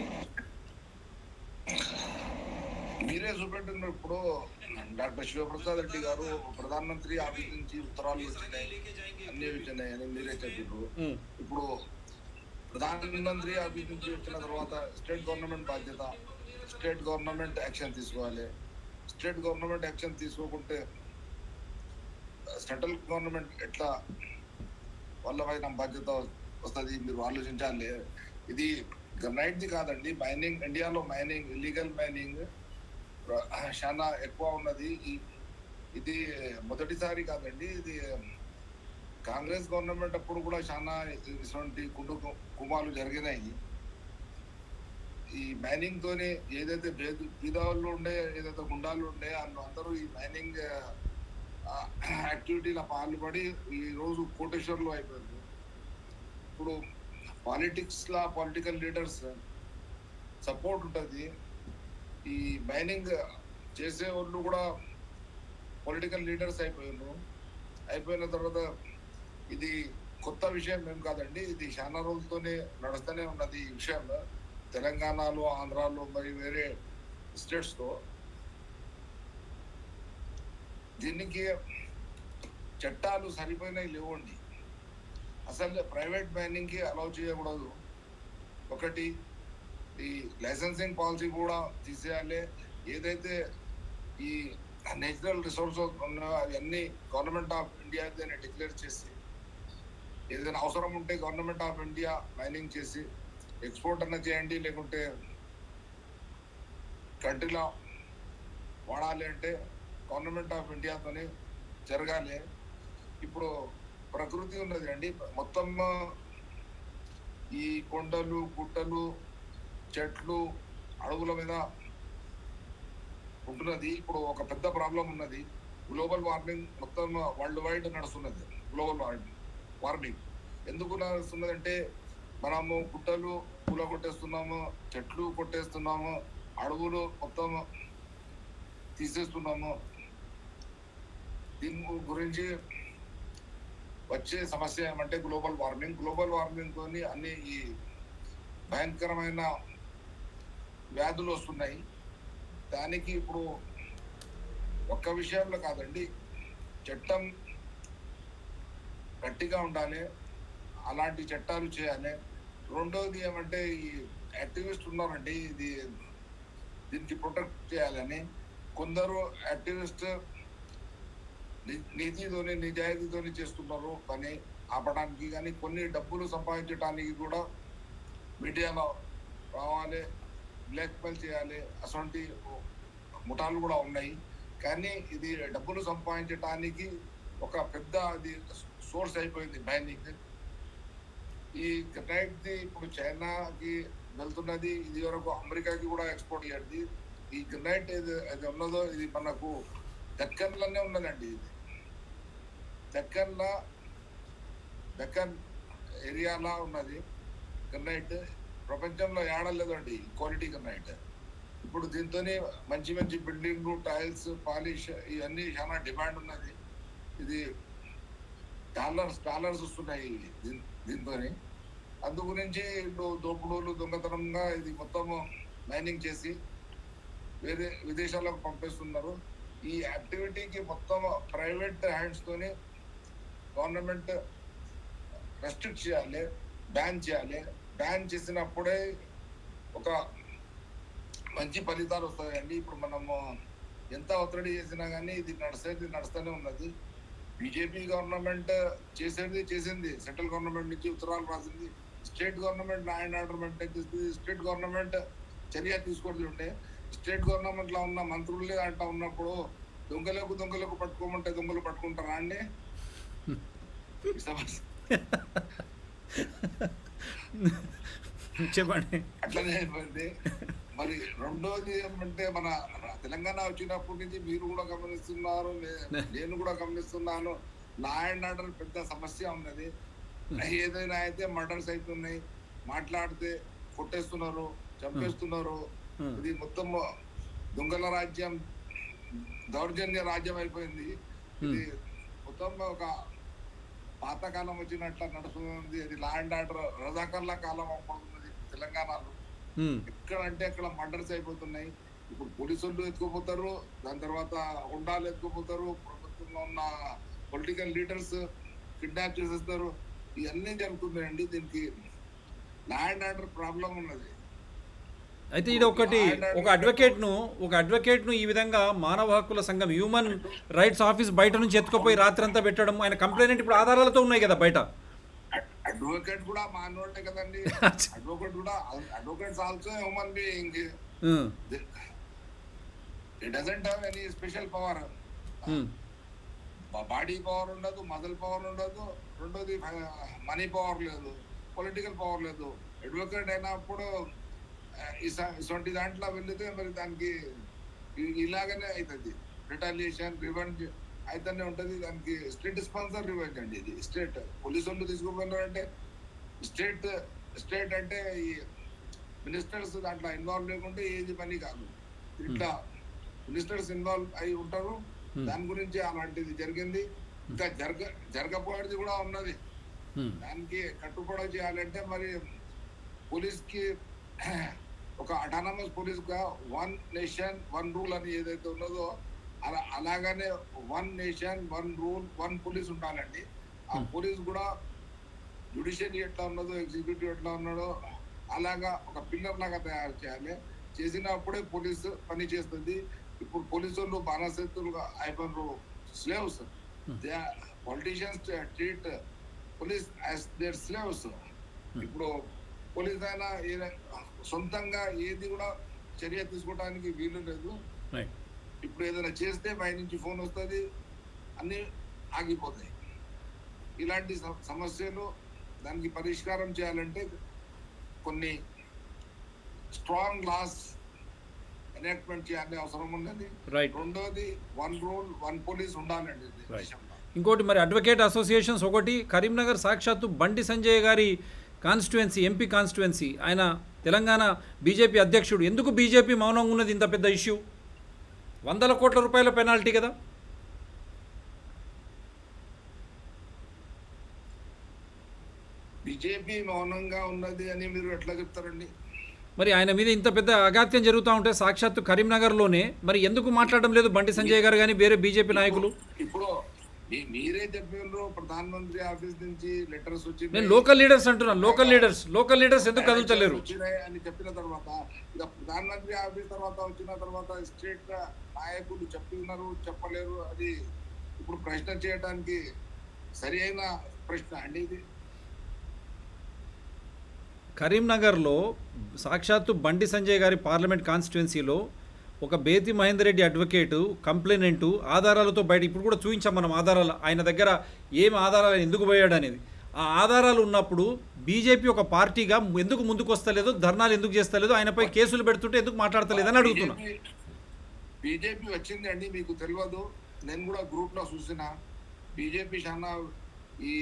మీరే చూపెట్టిన ఇప్పుడు డాక్టర్ శివప్రసాద్ రెడ్డి గారు ప్రధానమంత్రి ఆఫీస్ నుంచి ఉత్తరాలు వచ్చినాయి అన్ని వచ్చినాయి అని మీరే చెప్పారు ఉమ్, ఇప్పుడు ప్రధానమంత్రి ఆఫీస్ నుంచి వచ్చిన తర్వాత స్టేట్ గవర్నమెంట్ బాధ్యత స్టేట్ గవర్నమెంట్ యాక్షన్ తీసుకోవాలి స్టేట్ గవర్నమెంట్ యాక్షన్ తీసుకోకుంటే సెంట్రల్ గవర్నమెంట్ ఎట్లా వాళ్ళపైన బాధ్యత వస్తుంది మీరు ఆలోచించాలి ఇది గ్రనైట్ది కాదండి మైనింగ్ ఇండియాలో మైనింగ్ ఇల్లీగల్ మైనింగ్ చాలా ఎక్కువ ఉన్నది ఈ- ఇది మొదటిసారి కాదండి ఇది కాంగ్రెస్ గవర్నమెంట్ అప్పుడు కూడా చాలా ఇటువంటి కుండు కుమాలు జరిగినాయి ఈ మైనింగ్ తోనే ఏదైతే భేద బీదాలు ఉండే ఏదైతే గుండాలు ఉండే వాళ్ళు అందరూ ఈ మైనింగ్ యాక్టివిటీలో పాల్పడి ఈ రోజు కోటేశ్వర్లు అయిపోయారు ఇప్పుడు పాలిటిక్స్ లా పొలిటికల్ లీడర్స్ సపోర్ట్ ఉంటుంది ఈ మైనింగ్ చేసే వాళ్ళు కూడా పొలిటికల్ లీడర్స్ అయిపోయినారు అయిపోయిన తర్వాత ఇది కొత్త విషయం ఏం కాదండి ఇది చాలా రోజులతోనే నడుస్తూనే ఉన్నది ఈ విషయం తెలంగాణలో ఆంధ్రాలో మరి వేరే స్టేట్స్ తో దీనికి చట్టాలు సరిపోయినవి లేవండి అసలు ప్రైవేట్ మైనింగ్కి అలౌ చేయకూడదు ఒకటి ఈ లైసెన్సింగ్ పాలసీ కూడా తీసేయాలి ఏదైతే ఈ నేచురల్ రిసోర్సెస్ ఉన్నాయో అవన్నీ గవర్నమెంట్ ఆఫ్ ఇండియా డిక్లేర్ చేసి ఏదైనా అవసరం ఉంటే గవర్నమెంట్ ఆఫ్ ఇండియా మైనింగ్ చేసి ఎక్స్పోర్ట్ అన్న చేయండి లేకుంటే కంట్రీలో వాడాలి అంటే గవర్నమెంట్ ఆఫ్ ఇండియాతోనే జరగాలి ఇప్పుడు ప్రకృతి ఉన్నది అండి మొత్తం ఈ కొండలు గుట్టలు చెట్లు అడవుల మీద ఉంటున్నది ఇప్పుడు ఒక పెద్ద ప్రాబ్లం ఉన్నది గ్లోబల్ వార్మింగ్ మొత్తం వరల్డ్ వైడ్ నడుస్తున్నది గ్లోబల్ వార్మింగ్ వార్మింగ్ ఎందుకు నడుస్తున్నదంటే మనము గుట్టలు పూల కొట్టేస్తున్నాము చెట్లు కొట్టేస్తున్నాము అడవులు మొత్తం తీసేస్తున్నాము దీని గురించి వచ్చే సమస్య ఏమంటే గ్లోబల్ వార్మింగ్ గ్లోబల్ వార్మింగ్ తోని అన్ని ఈ భయంకరమైన వ్యాధులు వస్తున్నాయి దానికి ఇప్పుడు ఒక్క విషయంలో కాదండి చట్టం గట్టిగా ఉండాలి అలాంటి చట్టాలు చేయాలి రెండోది ఏమంటే ఈ యాక్టివిస్ట్ ఉన్నారండి ఇది దీనికి ప్రొటెక్ట్ చేయాలని కొందరు యాక్టివిస్ట్ ని- నీతితోని నిజాయితీతోని చేస్తున్నారు పని ఆపడానికి కానీ కొన్ని డబ్బులు సంపాదించడానికి కూడా మీడియాలో రావాలి బ్లాక్ మెయిల్ చేయాలి అటువంటి ముఠాలు కూడా ఉన్నాయి కానీ ఇది డబ్బులు సంపాదించడానికి ఒక పెద్ద అది సోర్స్ అయిపోయింది మైనింగ్ ఈ గ్రనైట్ ఇప్పుడు చైనాకి వెళ్తున్నది ఇది వరకు అమెరికాకి కూడా ఎక్స్పోర్ట్ అయ్యేది ఈ గ్రనైట్ ఏది అది ఉన్నదో ఇది మనకు దక్కన్లోనే ఉన్నదండి ఇది దక్కన్లో దక్కన్ ఏరియాలో ఉన్నది గ్రనైట్ ప్రపంచంలో ఏడలేదండి క్వాలిటీ గ్రనైట్ ఇప్పుడు దీంతో మంచి మంచి బిల్డింగ్ టైల్స్ పాలిష్ ఇవన్నీ చాలా డిమాండ్ ఉన్నది ఇది డాలర్స్ డాలర్స్ వస్తున్నాయి దీన్- దీంతోని అందు గురించి ఇప్పుడు దోపుడులు దొంగతనంగా ఇది మొత్తం మైనింగ్ చేసి వేరే విదేశాలకు పంపిస్తున్నారు ఈ యాక్టివిటీకి మొత్తం ప్రైవేట్ హ్యాండ్స్ తోని గవర్నమెంట్ రెస్ట్రిక్ట్ చేయాలి బ్యాన్ చేయాలి బ్యాన్ చేసినప్పుడే ఒక మంచి ఫలితాలు వస్తాయండి ఇప్పుడు మనము ఎంత ఒత్తిడి చేసినా కానీ ఇది నడిచేది నడుస్తూనే ఉన్నది బీజేపీ గవర్నమెంట్ చేసేది చేసింది సెంట్రల్ గవర్నమెంట్ నుంచి ఉత్తరాలు రాసింది state government law and order maintain చేస్తుంది స్టేట్ గవర్నమెంట్ చర్య తీసుకోవడం ఉంటే స్టేట్ గవర్నమెంట్ లో ఉన్న మంత్రులే అంటా ఉన్నప్పుడు దొంగలకు దొంగలకు పట్టుకోమంటే దొంగలు పట్టుకుంటారా అండి ఈ సమస్య చెప్పండి అట్లనే అయిపోయింది మరి రెండోది ఏమంటే మన తెలంగాణ వచ్చినప్పటి నుంచి మీరు కూడా గమనిస్తున్నారు నే- నేను కూడా గమనిస్తున్నాను లా అండ్ ఆర్డర్ పెద్ద సమస్య ఉన్నది ఏదైనా అయితే మర్డర్స్ అవుతున్నాయి మాట్లాడితే కొట్టేస్తున్నారు చంపేస్తున్నారు Hmm. ఇది మొత్తం దొంగల రాజ్యం దౌర్జన్య రాజ్యం అయిపోయింది ఇది మొత్తం ఒక పాతకాలం వచ్చినట్ల నడుస్తుంది ఇది లా అండ్ ఆర్డర్ రజాకర్ల కాలం అవ్వబడుతున్నది తెలంగాణలో ఉమ్, ఎక్కడంటే అక్కడ మర్డర్స్ అయిపోతున్నాయి ఇప్పుడు పోలీసులు ఎత్తుకుపోతారు దాని తర్వాత ఉండాలు ఎత్తుకుపోతారు ప్రభుత్వంలో ఉన్న పొలిటికల్ లీడర్స్ కిడ్నాప్ చేసేస్తారు ఇవన్నీ జరుగుతున్నాయండి దీనికి ల్యాండ్ ఆర్డర్ ప్రాబ్లం ఉన్నది అయితే ఇది ఒకటి ఒక అడ్వకేట్ను ఒక అడ్వకేట్ను ఈ విధంగా మానవ హక్కుల సంఘం హ్యూమన్ రైట్స్ ఆఫీస్ బయట నుంచి ఎత్తుకుపోయి రాత్రి అంతా పెట్టడం ఆయన కంప్లైంట్ ఇప్పుడు ఆధారాలతో ఉన్నాయి కదా బయట అడ్వకేట్ కూడా మానవుడే కదండి అడ్వకేట్ కూడా advocates also human being um, it doesn't have any special power um, body power ఉండదు మదల్ పవర్ ఉండదు రెండోది మనీ పవర్ లేదు పొలిటికల్ పవర్ లేదు అడ్వకేట్ అయినప్పుడు ఆ, ఇస- ఇటువంటి దాంట్లో వెళ్తే మరి దానికి ఇ- ఇలాగనే అవుతుంది రిటాలియేషన్ రివెంజ్ అయితేనే ఉంటది దానికి స్టేట్ స్పాన్సర్ రివెంజ్ అండి ఇది స్టేట్ పోలీసు వాళ్ళు తీసుకుపోయినారంటే స్టేట్ స్టేట్ అంటే ఈ మినిస్టర్స్ దాంట్లో ఇన్వాల్వ్ లేకుంటే ఏది పని కాదు ఇట్లా మినిస్టర్స్ ఇన్వాల్వ్ అయి ఉంటారు Hmm. దాని గురించి అలాంటిది జరిగింది ఇంకా జరగ జరగపోయేది కూడా ఉన్నది ఉమ్, దానికి కట్టుబడి చేయాలంటే మరి పోలీస్ కి ఒక అటానమస్ పోలీస్ గా వన్ నేషన్ వన్ రూల్ అని ఏదైతే ఉన్నదో అలా అలాగనే one nation one rule one police ఉండాలండి ఆ పోలీస్ కూడా జుడిషియరీ ఎట్లా ఉన్నదో ఎగ్జిక్యూటివ్ ఎట్లా ఉన్నాడో అలాగా ఒక పిల్లర్ లాగా తయారు చేయాలి చేసినప్పుడే పోలీసు పని చేస్తుంది ఇప్పుడు పోలీసు వాళ్ళు బాణసత్తులుగా అయిపోయినారు slaves politicians treat police as their slaves ఇప్పుడు పోలీస్ అయినా ఏ- సొంతంగా ఏది కూడా చర్య తీసుకోవడానికి వీలు లేదు రైట్ ఇప్పుడు ఏదైనా చేస్తే బయట నుంచి ఫోన్ వస్తుంది అన్ని ఆగిపోతాయి ఇలాంటి స- సమస్యలు దానికి పరిష్కారం చేయాలంటే కొన్ని స్ట్రాంగ్ లాస్ ఎనాక్ట్మెంట్ చేయాలని అవసరం ఉన్నది రైట్ రెండోది వన్ రూల్ వన్ పోలీస్ ఉండాలండి Right. దేశంలో ఇంకోటి మరి అడ్వకేట్ అసోసియేషన్స్ ఒకటి కరీంనగర్ సాక్షాత్తు బండి సంజయ్ గారి కాన్స్టిట్యుయెన్సీ ఎంపీ కాన్స్టిట్యుయెన్సీ ఆయన తెలంగాణ బీజేపీ అధ్యక్షుడు ఎందుకు బీజేపీ మౌనంగా ఉన్నది ఇంత పెద్ద ఇష్యూ వందల కోట్ల రూపాయల పెనాల్టీ కదా బీజేపీ మౌనంగా ఉన్నది అని మీరు ఎట్లా చెప్తారండి మరి ఆయన మీద ఇంత పెద్ద అగాత్యం జరుగుతూ ఉంటే సాక్షాత్తు కరీంనగర్లోనే మరి ఎందుకు మాట్లాడడం లేదు బండి సంజయ్ గారు కానీ వేరే బీజేపీ నాయకులు ఇప్పుడు మీ- మీరే చెప్పినారు ప్రధాన మంత్రి ఆఫీస్ నుంచి లెటర్స్ వచ్చి నేను లోకల్ లీడర్స్ అంటున్నాను లోకల్ లీడర్స్ లోకల్ లీడర్స్ ఎందుకు కదులుతలేరు వచ్చినాయి అని చెప్పిన తర్వాత ఇక ప్రధానమంత్రి ఆఫీస్ తర్వాత వచ్చిన తర్వాత స్టేట్ నాయకులు చెప్తున్నారు చెప్పలేరు అది ఇప్పుడు ప్రశ్న చేయడానికి సరి అయిన ప్రశ్న అండి ఇది కరీంనగర్లో సాక్షాత్తు బండి సంజయ్ గారి పార్లమెంట్ కాన్స్టిట్యుయెన్సీలో ఒక బేతి మహేందర్ రెడ్డి అడ్వకేటు కంప్లైనెంటు ఆధారాలతో బయట ఇప్పుడు కూడా చూపించాం మనం ఆధారాలు ఆయన దగ్గర ఏం ఆధారాలు ఎందుకు పోయాడు అనేది ఆ ఆధారాలు ఉన్నప్పుడు బీజేపీ ఒక పార్టీగా ఎందుకు ముందుకు వస్తలేదు ధర్నాలు ఎందుకు చేస్తలేదు ఆయనపై కేసులు పెడుతుంటే ఎందుకు మాట్లాడతలేదని అడుగుతున్నా బీజేపీ వచ్చింది అండి మీకు తెలియదు నేను కూడా గ్రూప్ లో చూసిన బీజేపీ చాలా ఈ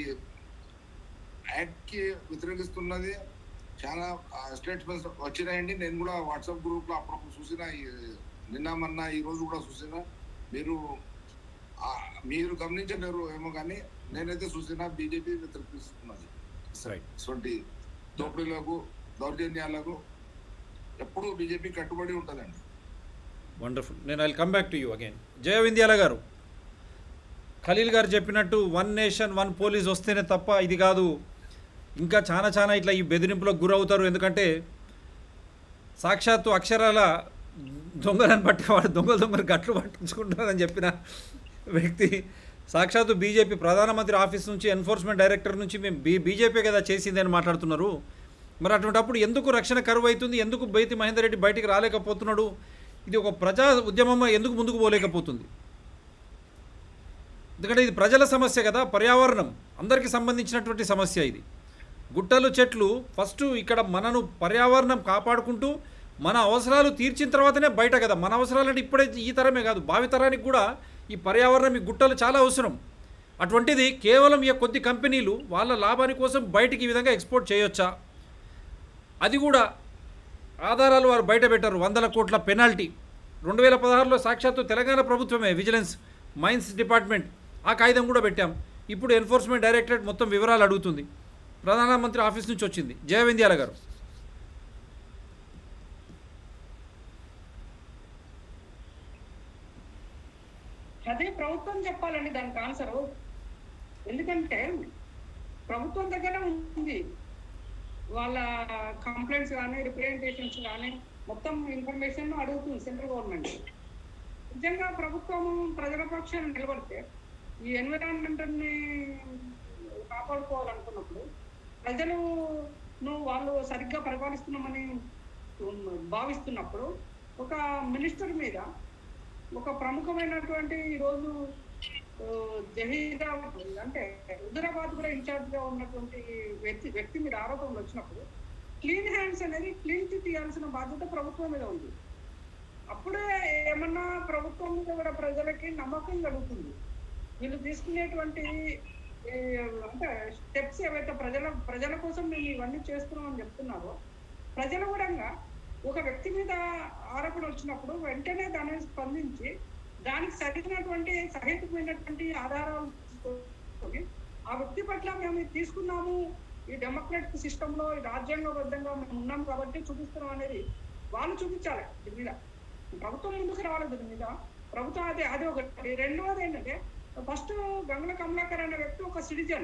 యాక్ట్ కి వ్యతిరేకిస్తున్నది చాలా స్టేట్మెంట్స్ వచ్చినాయండి నేను కూడా వాట్సాప్ గ్రూప్ లో అప్పుడప్పుడు చూసిన ఈ- నిన్న మొన్న ఈ రోజు కూడా చూసిన మీరు ఆ, మీరు గమనించలేరు ఏమో కానీ నేనైతే చూసిన బీజేపీ వ్యతిరేకిస్తున్నది Right. ఇటువంటి దోపిడీలకు దౌర్జన్యాలకు ఎప్పుడు బీజేపీ కట్టుబడి ఉంటుందండి వండర్ఫుల్ నేను I come back to you again Jaya Vindhyala గారు ఖలీల్ గారు చెప్పినట్టు వన్ నేషన్ వన్ పోలీస్ వస్తేనే తప్ప ఇది కాదు ఇంకా చాలా చాలా ఇట్లా ఈ బెదిరింపులకు గురవుతారు ఎందుకంటే సాక్షాత్తు అక్షరాల దొంగలను పట్టేవాడు దొంగలు దొంగలు గట్లు పట్టించుకుంటారని చెప్పిన వ్యక్తి సాక్షాత్తు బీజేపీ ప్రధానమంత్రి ఆఫీస్ నుంచి ఎన్ఫోర్స్మెంట్ డైరెక్టర్ నుంచి మేము బీ బీజేపీ కదా చేసింది అని మాట్లాడుతున్నారు మరి అటువంటప్పుడు ఎందుకు రక్షణ కరువు అవుతుంది ఎందుకు బైతి మహేందర్ రెడ్డి బయటికి రాలేకపోతున్నాడు ఇది ఒక ప్రజా ఉద్యమం ఎందుకు ముందుకు పోలేకపోతుంది ఎందుకంటే ఇది ప్రజల సమస్య కదా పర్యావరణం అందరికీ సంబంధించినటువంటి సమస్య ఇది గుట్టలు చెట్లు ఫస్ట్ ఇక్కడ మనను పర్యావరణం కాపాడుకుంటూ మన అవసరాలు తీర్చిన తర్వాతనే బయట కదా మన అవసరాలంటే ఇప్పుడే ఈ తరమే కాదు భావితరానికి కూడా ఈ పర్యావరణం ఈ గుట్టలు చాలా అవసరం అటువంటిది కేవలం ఈ కొద్ది కంపెనీలు వాళ్ళ లాభాని కోసం బయటికి ఈ విధంగా ఎక్స్పోర్ట్ చేయొచ్చా అది కూడా ఆధారాలు వారు బయట పెట్టారు వందల కోట్ల పెనాల్టీ రెండు వేల పదహారులో సాక్షాత్తు తెలంగాణ ప్రభుత్వమే విజిలెన్స్ మైన్స్ డిపార్ట్మెంట్ ఆ కాగితం కూడా పెట్టాం ఇప్పుడు ఎన్ఫోర్స్మెంట్ డైరెక్టరేట్ మొత్తం వివరాలు అడుగుతుంది ప్రధానమంత్రి ఆఫీస్ నుంచి వచ్చింది జయవింద్యాల గారు అదే ప్రభుత్వం చెప్పాలండి దానికి ఆన్సర్ ఎందుకంటే ప్రభుత్వం దగ్గర ఉంది వాళ్ళ కంప్లైంట్స్ కానీ రిప్రజెంటేషన్స్ కానీ మొత్తం ఇన్ఫర్మేషన్ అడుగుతుంది సెంట్రల్ గవర్నమెంట్ నిజంగా ప్రభుత్వం ప్రజల పక్షాన నిలబడితే ఈ ఎన్విరాన్మెంట్ ని కాపాడుకోవాలనుకున్నప్పుడు ప్రజలు నువ్వు వాళ్ళు సరిగ్గా పరిపాలిస్తున్నామని ఉమ్, భావిస్తున్నప్పుడు ఒక మినిస్టర్ మీద ఒక ప్రముఖమైనటువంటి ఈరోజు ఆ, జహీరాబాద్ అంటే హైదరాబాద్ కూడా ఇన్ఛార్జ్ గా ఉన్నటువంటి వ్యక్తి వ్యక్తి మీద ఆరోపణలు వచ్చినప్పుడు క్లీన్ హ్యాండ్స్ అనేది క్లీన్ చిట్ తీయాల్సిన బాధ్యత ప్రభుత్వం మీద ఉంది అప్పుడే ఏమన్నా ప్రభుత్వం మీద కూడా ప్రజలకి నమ్మకం కలుగుతుంది వీళ్ళు తీసుకునేటువంటి ఈ, అంటే స్టెప్స్ ఏవైతే ప్రజల ప్రజల కోసం మేము ఇవన్నీ చేస్తున్నాం అని చెప్తున్నారో ప్రజలు కూడా ఒక వ్యక్తి మీద ఆరోపణ వచ్చినప్పుడు వెంటనే దానిని స్పందించి దానికి సరైనటువంటి సహేతుకమైనటువంటి ఆధారాలు తీసుకొని ఆ వ్యక్తి పట్ల మేము ఇది తీసుకున్నాము ఈ డెమోక్రటిక్ సిస్టమ్ లో ఈ రాజ్యాంగబద్ధంగా మేము ఉన్నాం కాబట్టి చూపిస్తున్నాం అనేది వాళ్ళు చూపించాలి దీని మీద ప్రభుత్వం ముందుకు రావాలి దీని మీద ప్రభుత్వం అది అది ఒకటి రెండవది ఏంటంటే ఫస్ట్ గంగుల కమలాకర్ అనే వ్యక్తి ఒక సిటిజన్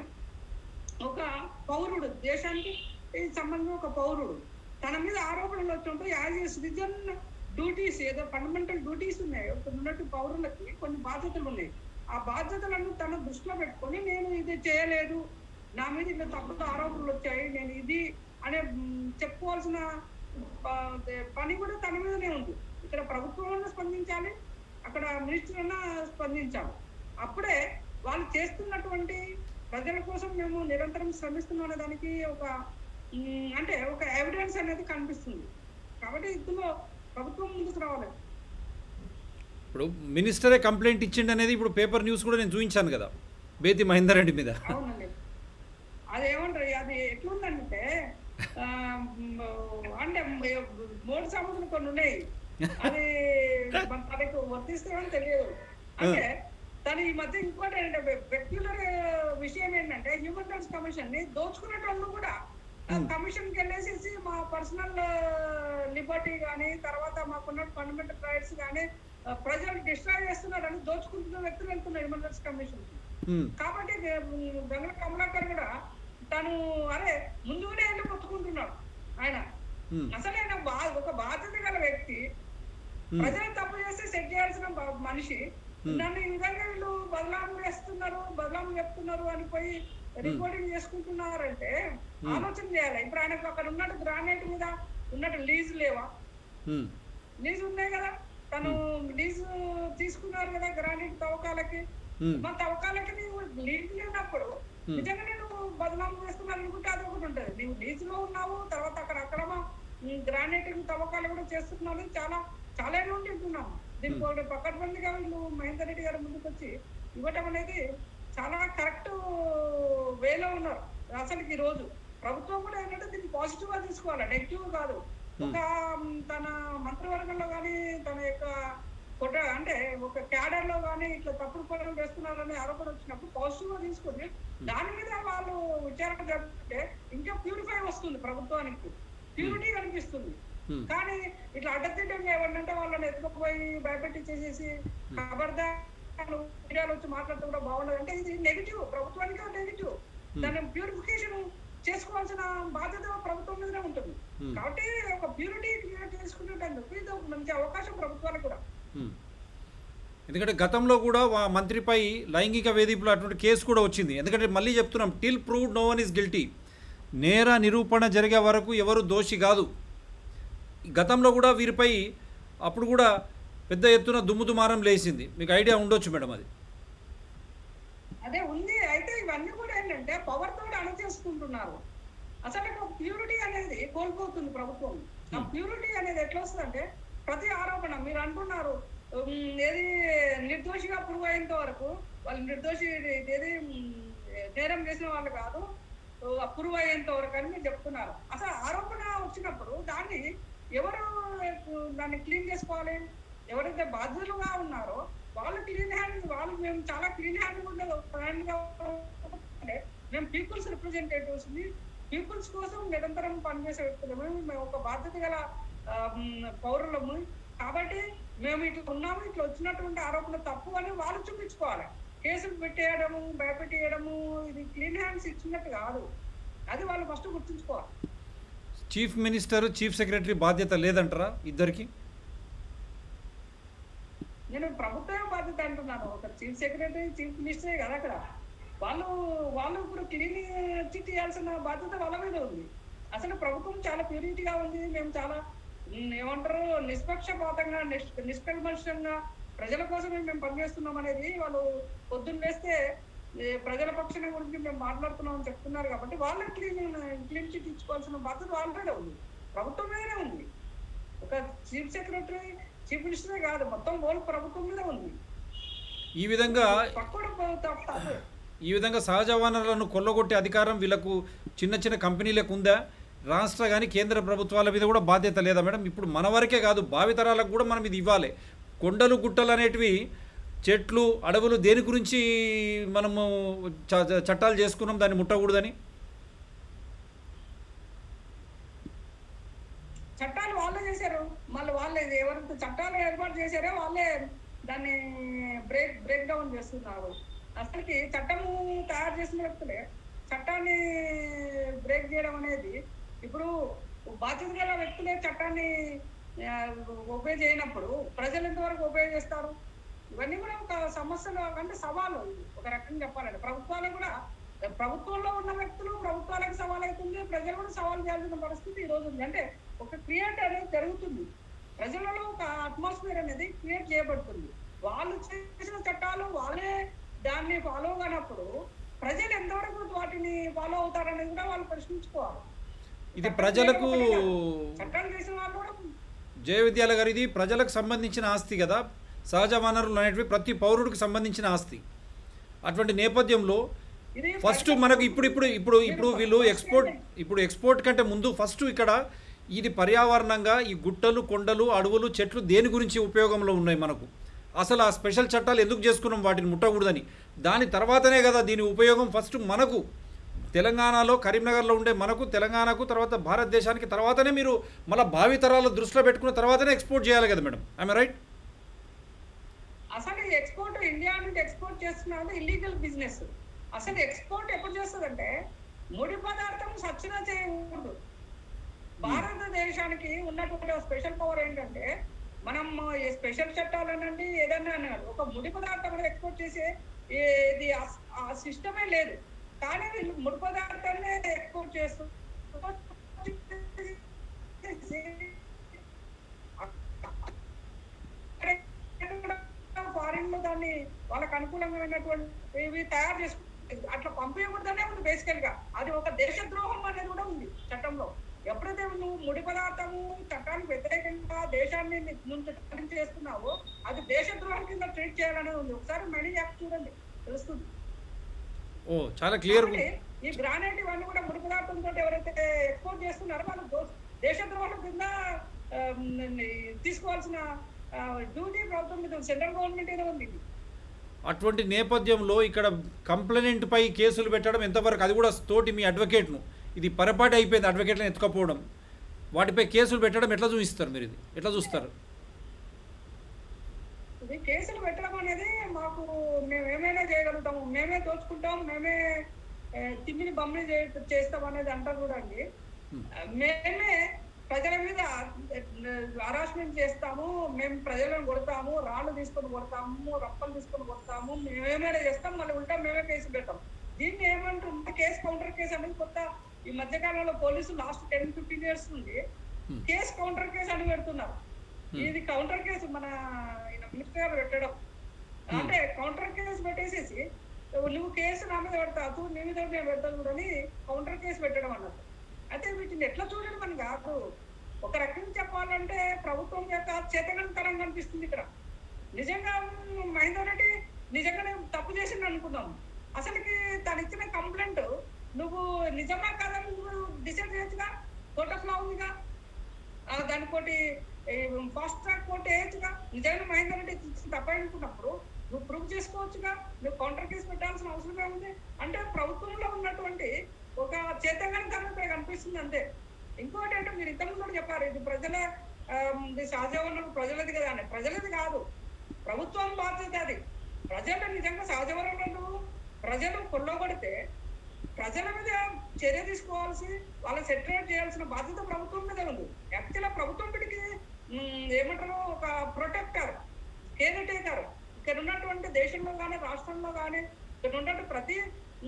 ఒక పౌరుడు దేశానికి సంబంధించిన ఒక పౌరుడు తన మీద ఆరోపణలు వచ్చినట్టు యాజ్ ఏ సిటిజన్ డ్యూటీస్ ఏదో ఫండమెంటల్ డ్యూటీస్ ఉన్నాయి ఒక ఉన్నట్టు పౌరులకి కొన్ని బాధ్యతలు ఉన్నాయి ఆ బాధ్యతలను తన దృష్టిలో పెట్టుకొని నేను ఇది చేయలేదు నా మీద ఇట్లా తప్పుడు ఆరోపణలు వచ్చాయి నేను ఇది అనే మ్, చెప్పుకోవాల్సిన ఆ, పని కూడా తన మీదనే ఉంది ఇక్కడ ప్రభుత్వం స్పందించాలి అక్కడ మినిస్టర్ అన్నా స్పందించాలి అప్పుడే వాళ్ళు చేస్తున్నటువంటి ప్రజల కోసం మేము నిరంతరం శ్రమిస్తున్నాం అనే దానికి ఒక మ్, అంటే ఒక ఎవిడెన్స్ అనేది కనిపిస్తుంది కాబట్టి ఇందులో ప్రభుత్వం ముందుకు రావాలి ఇప్పుడు మినిస్టరే కంప్లైంట్ ఇచ్చిండు అనేది ఇప్పుడు పేపర్ న్యూస్ కూడా నేను చూపించాను కదా బేతి మహేందర్ రెడ్డి మీద అవునండి అదేమంటారు అది ఎట్లుందంటే ఆ, మ్, అంటే మూడు సముద్రం కొన్ని ఉన్నాయి అది మన తనకు వర్తిస్తామని తెలియదు అంటే తను ఈ మధ్య ఇంకోటి ఏంటంటే పెక్యులర్ విషయం ఏంటంటే హ్యూమన్ రైట్స్ కమిషన్ ని దోచుకునేటోళ్ళు కూడా కమిషన్ కి వెళ్ళేసేసి మా పర్సనల్ లిబర్టీ కానీ తర్వాత మాకున్న ఫండమెంటల్ రైట్స్ కానీ ప్రజలు డిస్ట్రాయ్ చేస్తున్నారని దోచుకుంటున్న వ్యక్తులు వెళ్తున్నారు హ్యూమన్ రైట్స్ కమిషన్ ఉమ్, కాబట్టి దే- గంగల కమలాకర్ కూడా తను అరే ముందుగానే వెళ్ళి కొట్టుకుంటున్నాడు ఆయన ఉమ్, అసలు ఆయన బా- ఒక బాధ్యత గల వ్యక్తి ఉమ్. ప్రజలు తప్పు చేస్తే సెట్ చేయాల్సిన బ- మనిషి నన్ను ఈ విధంగా వీళ్ళు బదలాం వేస్తున్నారు బదలాం చెప్తున్నారు అని పోయి రిపోర్టింగ్ చేసుకుంటున్నారంటే ఆలోచన చేయాలి ఇప్పుడు ఆయనకు అక్కడ ఉన్నట్టు గ్రానైట్ మీద ఉన్నట్టు లీజు లేవా ఉమ్, లీజు ఉన్నాయి కదా తను లీజు తీసుకున్నారు కదా గ్రానైట్ తవ్వకాలకి ఉమ్, మన తవ్వకాలకి నీవు లీజ్ లేనప్పుడు నిజంగా నేను బదనాం చేస్తున్నాను అనుకుంటే అది ఒకటి ఉంటుంది నీవు లీజ్ లో ఉన్నావు తర్వాత అక్కడ అక్రమ గ్రానైట్ తవ్వకాలు కూడా చేస్తున్నాను చాలా చాలా ఏళ్ళ నుండి వింటున్నాము దీనికి ఒకటి పక్కడబందిగా వీళ్ళు మహేందర్ రెడ్డి గారు ముందుకు వచ్చి ఇవ్వటం అనేది చాలా కరెక్ట్ వేలో ఉన్నారు అసలు ఈ రోజు ప్రభుత్వం కూడా ఏంటంటే దీన్ని పాజిటివ్ గా తీసుకోవాలి నెగిటివ్ కాదు ఒక మ్, తన మంత్రివర్గంలో కానీ తన యొక్క కొట్ట అంటే ఒక క్యాడర్ లో కానీ ఇట్లా తప్పుడు పనులు చేస్తున్నారని ఆరోపణ వచ్చినప్పుడు పాజిటివ్ గా తీసుకుని దాని మీద వాళ్ళు విచారణ జరిపితే ఇంకా ప్యూరిఫై వస్తుంది ప్రభుత్వానికి ప్యూరిటీ కనిపిస్తుంది Hmm. కానీ ఇట్లా అడ్డదిడ్డంగా ఏమన్నంటే వాళ్ళని ఎత్తుకుపోయి భయపెట్టి చేసేసి ఖబర్దారు మీడియాలో వచ్చి మాట్లాడితే కూడా బాగుండదు అంటే ఇది నెగిటివ్ ప్రభుత్వానికి నెగిటివ్ దాన్ని ప్యూరిఫికేషన్ చేసుకోవాల్సిన బాధ్యత ప్రభుత్వం మీదనే ఉంటుంది Hmm. కాబట్టి ఒక ప్యూరిటీ క్రియేట్ చేసుకునేటందుకు ఇది ఒక మంచి అవకాశం ప్రభుత్వాలకు కూడా ఉమ్. ఎందుకంటే గతంలో కూడా వా మంత్రిపై లైంగిక వేధింపులు అటువంటి కేసు కూడా వచ్చింది ఎందుకంటే మళ్ళీ చెప్తున్నాం till proved no one is guilty నేర నిరూపణ జరిగే వరకు ఎవరు దోషి కాదు గతంలో కూడా వీరిపై అప్పుడు కూడా పెద్ద ఎత్తున దుమ్ము దుమారం లేచింది మీకు ఐడియా ఉండొచ్చు మేడం అది అదే ఉంది అయితే ఇవన్నీ కూడా ఏంటంటే పవర్ తోటి అణచేసుకుంటున్నారు అసలు ఒక ప్యూరిటీ అనేది కోల్పోతుంది ప్రభుత్వం ఆ ప్యూరిటీ అనేది ఎట్లా వస్తుందంటే ప్రతి ఆరోపణ మీరు అంటున్నారు ఉమ్, ఏది నిర్దోషిగా ప్రూవ్ అయ్యేంత వరకు వాళ్ళు నిర్దోషి ఏది ఉమ్, నేరం చేసిన వాళ్ళు కాదు ప్రూవ్ అయ్యేంత వరకు అని మీరు చెప్తున్నారు అసలు ఆరోపణ వచ్చినప్పుడు దాన్ని ఎవరు దాన్ని క్లీన్ చేసుకోవాలి ఎవరైతే బాధ్యులుగా ఉన్నారో వాళ్ళు క్లీన్ హ్యాండ్ వాళ్ళు మేము చాలా క్లీన్ హ్యాండ్ ఉండదు హ్యాండ్ గా అంటే మేము పీపుల్స్ రిప్రజెంటేటివ్స్ ని పీపుల్స్ కోసం నిరంతరం పనిచేసే వ్యక్తులము మేము ఒక బాధ్యత గల ఆ, మ్, పౌరులము కాబట్టి మేము ఇట్లా ఉన్నాము ఇట్లా వచ్చినటువంటి ఆరోపణ తప్పు అని వాళ్ళు చూపించుకోవాలి కేసులు పెట్టేయడము భయపెట్టేయడము ఇది క్లీన్ హ్యాండ్స్ ఇచ్చినట్టు కాదు అది వాళ్ళు ఫస్ట్ గుర్తుంచుకోవాలి చీఫ్ మినిస్టర్ చీఫ్ సెక్రటరీ బాధ్యత లేదంటారా ఇద్దరికి నేను ప్రభుత్వమే బాధ్యత అంటున్నాను ఒక చీఫ్ సెక్రటరీ చీఫ్ మినిస్టరే కదా అక్కడ వాళ్ళు వాళ్ళు ఇప్పుడు క్లీన్ చిట్ ఇవ్వాల్సిన బాధ్యత వాళ్ళ మీద ఉంది అసలు ప్రభుత్వం చాలా ప్యూరిటీగా ఉంది మేము చాలా ఉమ్, ఏమంటారు నిష్పక్షపాతంగా నిష్ నిష్కల్మషంగా ప్రజల కోసమే మేము పనిచేస్తున్నాం అనేది వాళ్ళు పొద్దున్న వేస్తే ఏ, ప్రజల పక్షాన గురించి మేము మాట్లాడుతున్నాం అని చెప్తున్నారు కాబట్టి వాళ్ళకి క్లీన్ క్లీన్ చిట్ ఇచ్చుకోవాల్సిన బాధ్యత వాళ్ళ మీద ఉంది ప్రభుత్వం మీదనే ఉంది ఒక చీఫ్ సెక్రటరీ చీఫ్ మినిస్టరే కాదు మొత్తం హోల్ ప్రభుత్వం మీద ఉంది ఈ విధంగా పక్కడు తప్పదు ఈ విధంగా సహజ వనరులను కొల్లగొట్టే అధికారం వీళ్ళకు చిన్న చిన్న కంపెనీలకు ఉందా రాష్ట్ర కానీ కేంద్ర ప్రభుత్వాల మీద కూడా బాధ్యత లేదా మేడం ఇప్పుడు మన వరకే కాదు భావితరాలకు కూడా మనం ఇది ఇవ్వాలి కొండలు గుట్టలు అనేటివి చెట్లు అడవులు దేని గురించి మనము చ- చ- చట్టాలు చేసుకున్నాం దాన్ని ముట్టకూడదని చట్టాలు వాళ్ళే చేశారు మళ్ళీ వాళ్ళే ఎవరైతే చట్టాలు ఏర్పాటు చేశారో వాళ్ళే దాన్ని బ్రేక్ బ్రేక్ డౌన్ చేస్తున్నారు అసలుకి చట్టము తయారు చేసిన వ్యక్తులే చట్టాన్ని బ్రేక్ చేయడం అనేది ఇప్పుడు బాధ్యత గల వ్యక్తులే చట్టాన్ని ఉపయోగ చేయనప్పుడు ప్రజలు ఎంతవరకు ఉపయోగ చేస్తారు ఇవన్నీ కూడా ఒక సమస్యలు అంటే సవాలు ఇది. ఒక రకంగా చెప్పాలంటే ప్రభుత్వాలు కూడా ప్రభుత్వంలో ఉన్న వ్యక్తులు ప్రభుత్వాలకు సవాల్ అవుతుంది ప్రజలు కూడా సవాల్ చేయాల్సిన పరిస్థితి ఈ రోజు ఉంది అంటే ఒక క్రియేట్ అనేది జరుగుతుంది ప్రజలలో ఒక అట్మాస్ఫియర్ అనేది క్రియేట్ చేయబడుతుంది వాళ్ళు చేసిన చట్టాలు వాళ్ళే దాన్ని ఫాలో కానప్పుడు ప్రజలు ఎంతవరకు వాటిని ఫాలో అవుతారనేది కూడా వాళ్ళు ప్రశ్నించుకోవాలి ఇది ప్రజలకు చట్టాలు చేసిన వాళ్ళు కూడా జయ విద్యాల గారు ఇది ప్రజలకు సంబంధించిన ఆస్తి కదా సహజ వనరులు అనేటివి ప్రతి పౌరుడికి సంబంధించిన ఆస్తి అటువంటి నేపథ్యంలో ఇది ఫస్ట్ మనకు ఇప్పుడు ఇప్పుడు ఇప్పుడు ఇప్పుడు వీళ్ళు ఎక్స్పోర్ట్ ఇప్పుడు ఎక్స్పోర్ట్ కంటే ముందు ఫస్ట్ ఇక్కడ ఇది పర్యావరణంగా ఈ గుట్టలు కొండలు అడవులు చెట్లు దేని గురించి ఉపయోగంలో ఉన్నాయి మనకు అసలు ఆ స్పెషల్ చట్టాలు ఎందుకు చేసుకున్నాం వాటిని ముట్టకూడదని దాని తర్వాతనే కదా దీని ఉపయోగం ఫస్ట్ మనకు తెలంగాణలో కరీంనగర్లో ఉండే మనకు తెలంగాణకు తర్వాత భారతదేశానికి తర్వాతనే మీరు మళ్ళీ భావితరాల దృష్టిలో పెట్టుకున్న తర్వాతనే ఎక్స్పోర్ట్ చేయాలి కదా మేడం ఐఎమ్ రైట్ అసలు ఎక్స్పోర్ట్ ఇండియా నుంచి ఎక్స్పోర్ట్ చేస్తున్నది ఇల్లీగల్ బిజినెస్ అసలు ఎక్స్పోర్ట్ ఎప్పుడు చేస్తుందంటే ముడి పదార్థం సచ్చినా చేయకూడదు భారతదేశానికి ఉన్నటువంటి స్పెషల్ పవర్ ఏంటంటే మనం ఈ స్పెషల్ చట్టాలు అనండి ఏదన్నా అన్నారు ఒక ముడి పదార్థం అనేది ఎక్స్పోర్ట్ చేసే ఇది ఆ- ఆ సిస్టమే లేదు కానీ వీళ్ళు ముడి పదార్థాన్ని ఎక్స్పోర్ట్ చేస్తూ ఫారిన్ లో దాన్ని వాళ్ళకి అనుకూలమైనటువంటి ఇవి తయారు చేసుకు అట్లా పంపించకూడదనే ఉంది బేసికల్ గా అది ఒక దేశద్రోహం అనేది కూడా ఉంది చట్టంలో ఎప్పుడైతే నువ్వు ముడి పదార్థము చట్టానికి వ్యతిరేకంగా దేశాన్ని ని- నుంచి తరలించి చేస్తున్నావో అది దేశద్రోహం కింద ట్రీట్ చేయాలనేది ఉంది ఒకసారి మనీ యాక్ట్ చూడండి తెలుస్తుంది ఓ చాలా క్లియర్ కాబట్టి ఈ గ్రానైట్ ఇవన్నీ కూడా ముడి పదార్థంతో ఎవరైతే ఎక్స్పోర్ట్ చేస్తున్నారో వాళ్ళు దో- దేశద్రోహం కింద ఆ, మ్, తీసుకోవాల్సిన డ్యూటీ ప్రభుత్వం మీద సెంట్రల్ గవర్నమెంట్ మీద ఉంది ఇది. అటువంటి నేపథ్యంలో ఇక్కడ కంప్లైంట్ పై కేసులు పెట్టడం ఎంతవరకు అది కూడా తోటి మీ అడ్వకేట్ను ఇది పొరపాటు అయిపోయింది అడ్వకేట్లను ఎత్తుకపోవడం వాటిపై కేసులు పెట్టడం ఎట్లా చూపిస్తారు మీరు ఇది ఎట్లా చూస్తారు ఇది కేసులు పెట్టడం అనేది మాకు మేము ఏమైనా చేయగలుగుతాము మేమే దోచుకుంటాం మేమే ఆ, తిమ్మిని బమ్మిని చే- చేస్తాం అనేది అంటారు చూడండి ఆ, మేమే ప్రజల మీద హరాస్మెంట్ చేస్తాము మేము ప్రజలను కొడతాము రాళ్ళు తీసుకొని కొడతాము రప్పలు తీసుకొని కొడతాము మేము ఏమైనా చేస్తాం మళ్ళీ ఉల్టా మేమే కేసు పెట్టాం దీన్ని ఏమంటుంది కేసు కౌంటర్ కేసు అనేది కొత్త ఈ మధ్య కాలంలో పోలీసులు లాస్ట్ టెన్ ఫిఫ్టీన్ ఇయర్స్ నుండి కేసు కౌంటర్ కేసు అని పెడుతున్నారు ఇది కౌంటర్ కేసు మన ఈయన మినిస్టర్ గారు పెట్టడం అంటే కౌంటర్ కేసు పెట్టేసేసి నువ్వు కేసు నా మీద పెడతావు నీ మీద నేను పెడతాను కూడా అని కౌంటర్ కేసు పెట్టడం అన్నట్టు అయితే వీటిని ఎట్లా చూడడం అని కాదు ఒక రకంగా చెప్పాలంటే ప్రభుత్వం యొక్క చేతగంతరం కనిపిస్తుంది ఇక్కడ నిజంగా మహేందర్ రెడ్డి నిజంగానే తప్పు చేసింది అనుకుందాం అసలుకి తను ఇచ్చిన కంప్లైంట్ నువ్వు నిజమా కాదా నువ్వు డిసైడ్ చేయొచ్చుగా కోర్ట్ ఆఫ్ లా ఉందిగా ఆ, దానికోటి ఫాస్ట్ ట్రాక్ కోర్టు వేయచ్చుగా నిజంగా మహేందర్ రెడ్డి ఇచ్చి తప్ప అనుకున్నప్పుడు నువ్వు ప్రూవ్ చేసుకోవచ్చుగా నువ్వు కౌంటర్ కేసు పెట్టాల్సిన అవసరమే ఉంది అంటే ప్రభుత్వంలో ఉన్నటువంటి ఒక చేతగానితనం ఇక్కడ కనిపిస్తుంది అంతే ఇంకోటి అంటే మీరు ఇంతకుముందు కూడా చెప్పారు ఇది ప్రజల ఆమ్, ఇది సహజ వనరులు ప్రజలది కదా అని ప్రజలది కాదు ప్రభుత్వం బాధ్యత అది ప్రజలు నిజంగా సహజ వనరులను ప్రజలు కొల్లగొడితే ప్రజల మీద చర్య తీసుకోవాల్సి వాళ్ళని సెటిల్ చేయాల్సిన బాధ్యత ప్రభుత్వం మీద ఉంది యాక్చువల్గా ప్రభుత్వం వీటికి మ్, ఏమంటారు ఒక ప్రొటెక్టర్ కేర్ టేకర్ ఇక్కడ ఉన్నటువంటి దేశంలో కానీ రాష్ట్రంలో కానీ ఇక్కడ ఉన్నటువంటి ప్రతి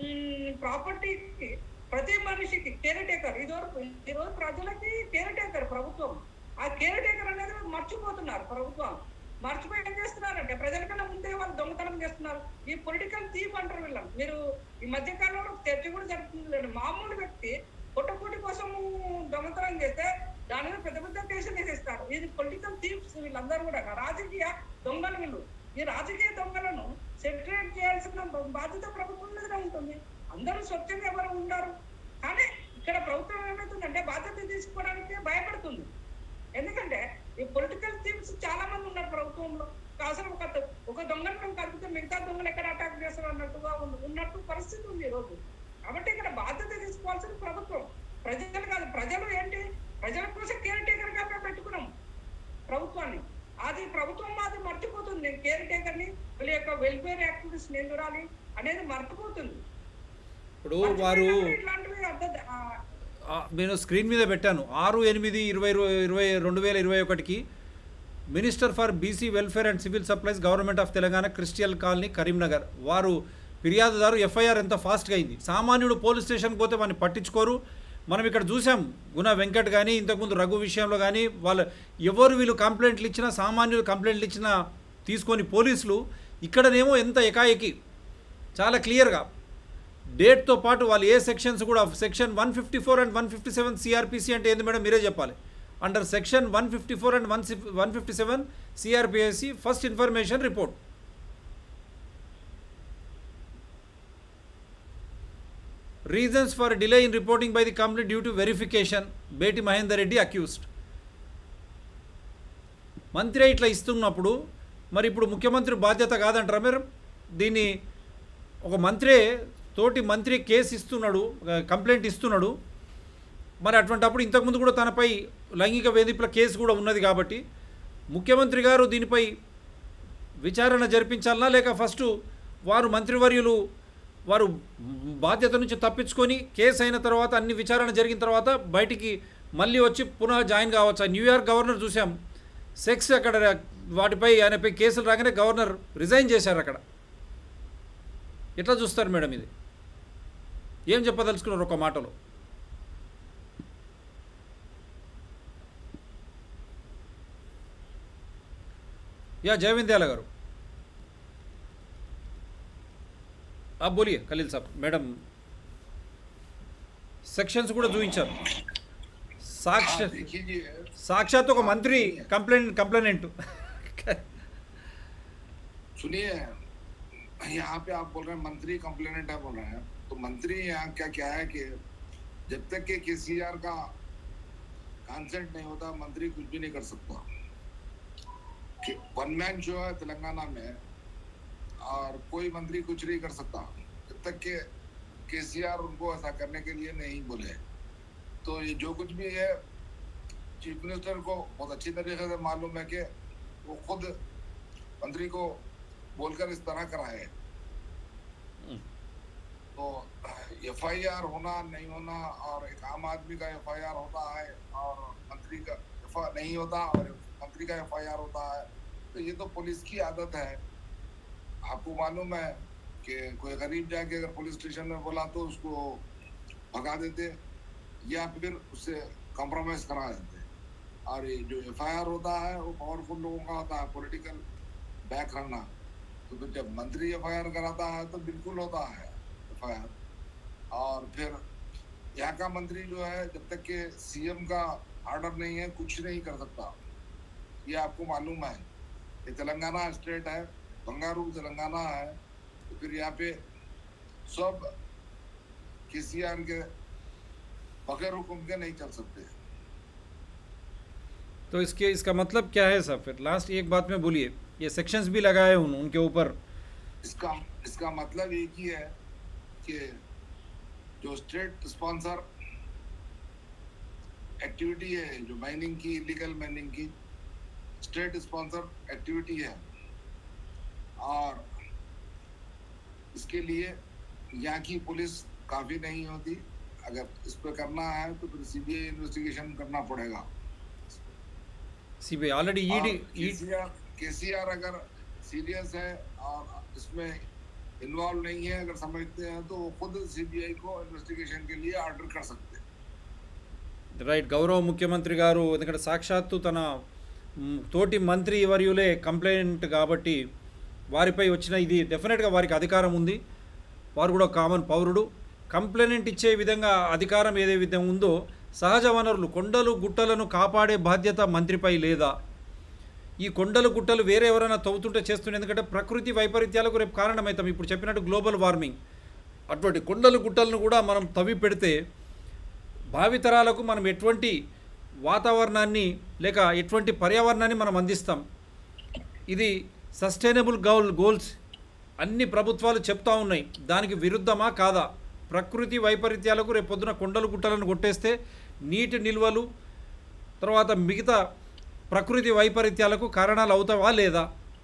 ప్రాపర్టీకి ప్రతి మనిషికి కేర్ టేకర్ ఇదివరకు ఈరోజు ప్రజలకి కేర్ టేకర్ ప్రభుత్వం ఆ కేర్ టేకర్ అనేది మర్చిపోతున్నారు ప్రభుత్వం మర్చిపోయి ఏం చేస్తున్నారంటే ప్రజల కన్నా ముందే వాళ్ళు దొంగతనం చేస్తున్నారు ఈ పొలిటికల్ థీప్ అంటారు వీళ్ళని మీరు ఈ మధ్య కాలంలో చర్చ కూడా జరుగుతుంది లేండి. మామూలు వ్యక్తి పొట్టపూటి కోసం దొంగతనం చేస్తే దాని మీద పెద్ద పెద్ద కేసులు వేసేస్తారు ఇది పొలిటికల్ థీప్స్ వీళ్ళందరూ కూడా రాజకీయ దొంగలు వీళ్ళు ఈ రాజకీయ దొంగలను సెటిల్ చేయాల్సిన బాధ్యత ప్రభుత్వం మీదనే ఉంటుంది అందరూ స్వచ్ఛంగా ఎవరు ఉండరు కానీ ఇక్కడ ప్రభుత్వం ఏమవుతుందంటే బాధ్యత తీసుకోవడానికి భయపడుతుంది ఎందుకంటే ఈ పొలిటికల్ థీమ్స్ చాలా మంది ఉన్నారు ప్రభుత్వంలో అసలు ఒక ఒక దొంగను మేము కలిపితే మిగతా దొంగలు ఎక్కడ అటాక్ చేస్తారు అన్నట్టుగా ఉంది- ఉన్నట్టు పరిస్థితి ఉంది ఈ రోజు కాబట్టి ఇక్కడ బాధ్యత తీసుకోవాల్సింది ప్రభుత్వం ప్రజలు కాదు ప్రజలు ఏంటి ప్రజల కోసం కేర్ టేకర్ గా మేము పెట్టుకున్నాం ప్రభుత్వాన్ని అది ప్రభుత్వం మాది మర్చిపోతుంది కేర్ టేకర్ని వీళ్ళ యొక్క వెల్ఫేర్ యాక్టివిటీస్ నేను చూడాలి అనేది మర్చిపోతుంది ఇప్పుడు వారు మర్చిపోయినప్పుడు ఇట్లాంటివి అర్థం ఆ, ఆ, నేను స్క్రీన్ మీద పెట్టాను ఆరు ఎనిమిది ఇరవై ఇరవై ఇరవై రెండు వేల ఇరవై ఒకటికి minister for BC welfare and civil supplies government of Telangana Christian colony Karimnagar వారు ఫిర్యాదుదారు ఎఫ్ఐఆర్ ఎంత ఫాస్ట్గా అయింది సామాన్యుడు పోలీస్ స్టేషన్కి పోతే వాడిని పట్టించుకోరు మనం ఇక్కడ చూసాం గుణ వెంకట్ కానీ ఇంతకుముందు రఘు విషయంలో కానీ వాళ్ళు ఎవరు వీళ్ళు కంప్లైంట్లు ఇచ్చినా సామాన్యులు కంప్లైంట్లు ఇచ్చినా తీసుకొని పోలీసులు ఇక్కడనేమో ఎంత ఎకాఎకి చాలా క్లియర్గా డేట్తో పాటు వాళ్ళు ఏ సెక్షన్స్ కూడా section one fifty four and one fifty seven CrPC అంటే ఏంది మేడం మీరే చెప్పాలి under section one fifty four and one one fifty seven CrPC first information report reasons for delay in reporting by the complete due to verification Bethi Mahender Reddy accused మంత్రి ఇట్లా ఇస్తున్నప్పుడు మరి ఇప్పుడు ముఖ్యమంత్రి బాధ్యత కాదంటారా మీరు దీన్ని ఒక మంత్రే తోటి మంత్రి కేసు ఇస్తున్నాడు ఆ, కంప్లైంట్ ఇస్తున్నాడు మరి అటువంటప్పుడు ఇంతకుముందు కూడా తనపై లైంగిక వేధింపుల కేసు కూడా ఉన్నది కాబట్టి ముఖ్యమంత్రి గారు దీనిపై విచారణ జరిపించాలనా లేక ఫస్ట్ వారు మంత్రివర్యులు వారు బాధ్యత నుంచి తప్పించుకొని కేసు అయిన తర్వాత అన్ని విచారణ జరిగిన తర్వాత బయటికి మళ్ళీ వచ్చి పునః జాయిన్ కావచ్చు న్యూయార్క్ గవర్నర్ చూసాం సెక్స్ అక్కడ వాటిపై ఆయనపై కేసులు రాగానే గవర్నర్ రిజైన్ చేశారు అక్కడ ఎట్లా చూస్తారు మేడం ఇది ఏం చెప్పదలుచుకున్నారు ఒక మాటలో యా జయవింద్యాల గారు आप बोलिए खलील साहब मैडम సెక్షన్స్ కూడా చూపించారు సాక్ష हाँ, देखिए जी సాక్షాత్ ఒక మంత్రి కంప్లైంట్ కంప్లైనెంట్ सुनिए यहाँ पे आप बोल रहे हैं मंत्री कंप्लेनेंट है बोल रहे हैं तो मंत्री यहाँ क्या क्या है कि जब तक के केसीआर का कंसेंट नहीं होता मंत्री कुछ भी नहीं कर सकता कि वन मैन शो है तेलंगाना में और कोई मंत्री कुछ नहीं कर सकता जब तक के केसीआर उनको ऐसा करने के लिए नहीं बोले तो ये जो कुछ भी है चीफ मिनिस्टर को बहुत अच्छी तरीके से मालूम है कि वो खुद मंत्री को बोलकर इस तरह कराए तो एफ होना नहीं होना और एक आम आदमी का एफ होता है और मंत्री का एफ नहीं होता और मंत्री का एफ होता है तो ये तो पुलिस की आदत है आपको मालूम है कि कोई गरीब जाके अगर पुलिस स्टेशन में बोला तो उसको भगा देते या फिर उससे कॉम्प्रोमाइज करा देते और ये जो एफ होता है वो पावरफुल लोगों का होता है पॉलिटिकल बैक रखना तो फिर जब मंत्री एफ कराता है तो बिल्कुल होता है एफ और फिर यहाँ का मंत्री जो है जब तक के सीएम का ऑर्डर नहीं है कुछ नहीं कर सकता ये आपको मालूम है ये तेलंगाना स्टेट है बंगारू तेलंगाना है तो फिर यहाँ पे सब किसी के बगैर हुक्म के नहीं चल सकते तो इसके इसका मतलब क्या है सर फिर लास्ट एक बात में बोलिए ये सेक्शंस भी लगाए उन उनके ऊपर इसका इसका मतलब एक ही है कि जो स्टेट स्पॉन्सर एक्टिविटी है जो माइनिंग की इलीगल माइनिंग की स्टेट स्पॉन्सर एक्टिविटी है और इसके लिए यहाँ की पुलिस काफी नहीं होती अगर इस पे करना है तो फिर सीबीआई इन्वेस्टिगेशन करना पड़ेगा CBI already ED KCR KCR अगर सीरियस है और इसमें इन्वॉल्व नहीं है अगर समझते हैं तो वो खुद सीबीआई को इन्वेस्टिगेशन के लिए ऑर्डर कर सकते हैं రైట్ గౌరవ ముఖ్యమంత్రి గారు ఎందుకంటే సాక్షాత్తు తన మ్, తోటి మంత్రి వర్యులే కంప్లైంట్ కాబట్టి వారిపై వచ్చిన ఇది డెఫినెట్గా వారికి అధికారం ఉంది వారు కూడా కామన్ పౌరుడు కంప్లైంట్ ఇచ్చే విధంగా అధికారం ఏదే విధంగా ఉందో సహజ వనరులు కొండలు గుట్టలను కాపాడే బాధ్యత మంత్రిపై లేదా ఈ కొండలు గుట్టలు వేరే ఎవరైనా తవ్వుతుంటే చేస్తుండే ఎందుకంటే ప్రకృతి వైపరీత్యాలకు రేపు కారణమవుతాం ఇప్పుడు చెప్పినట్టు గ్లోబల్ వార్మింగ్ అటువంటి కొండలు గుట్టలను కూడా మనం తవ్వి పెడితే భావితరాలకు మనం ఎటువంటి వాతావరణాన్ని లేక ఎటువంటి పర్యావరణాన్ని మనం అందిస్తాం ఇది సస్టైనబుల్ గోల్ గోల్స్ అన్ని ప్రభుత్వాలు చెప్తా ఉన్నాయి దానికి విరుద్ధమా కాదా ప్రకృతి వైపరీత్యాలకు రేపు పొద్దున కొండలు గుట్టలను కొట్టేస్తే నీటి నిల్వలు తర్వాత మిగతా ప్రకృతి వైపరీత్యాలకు కారణాలు అవుతావా లేదా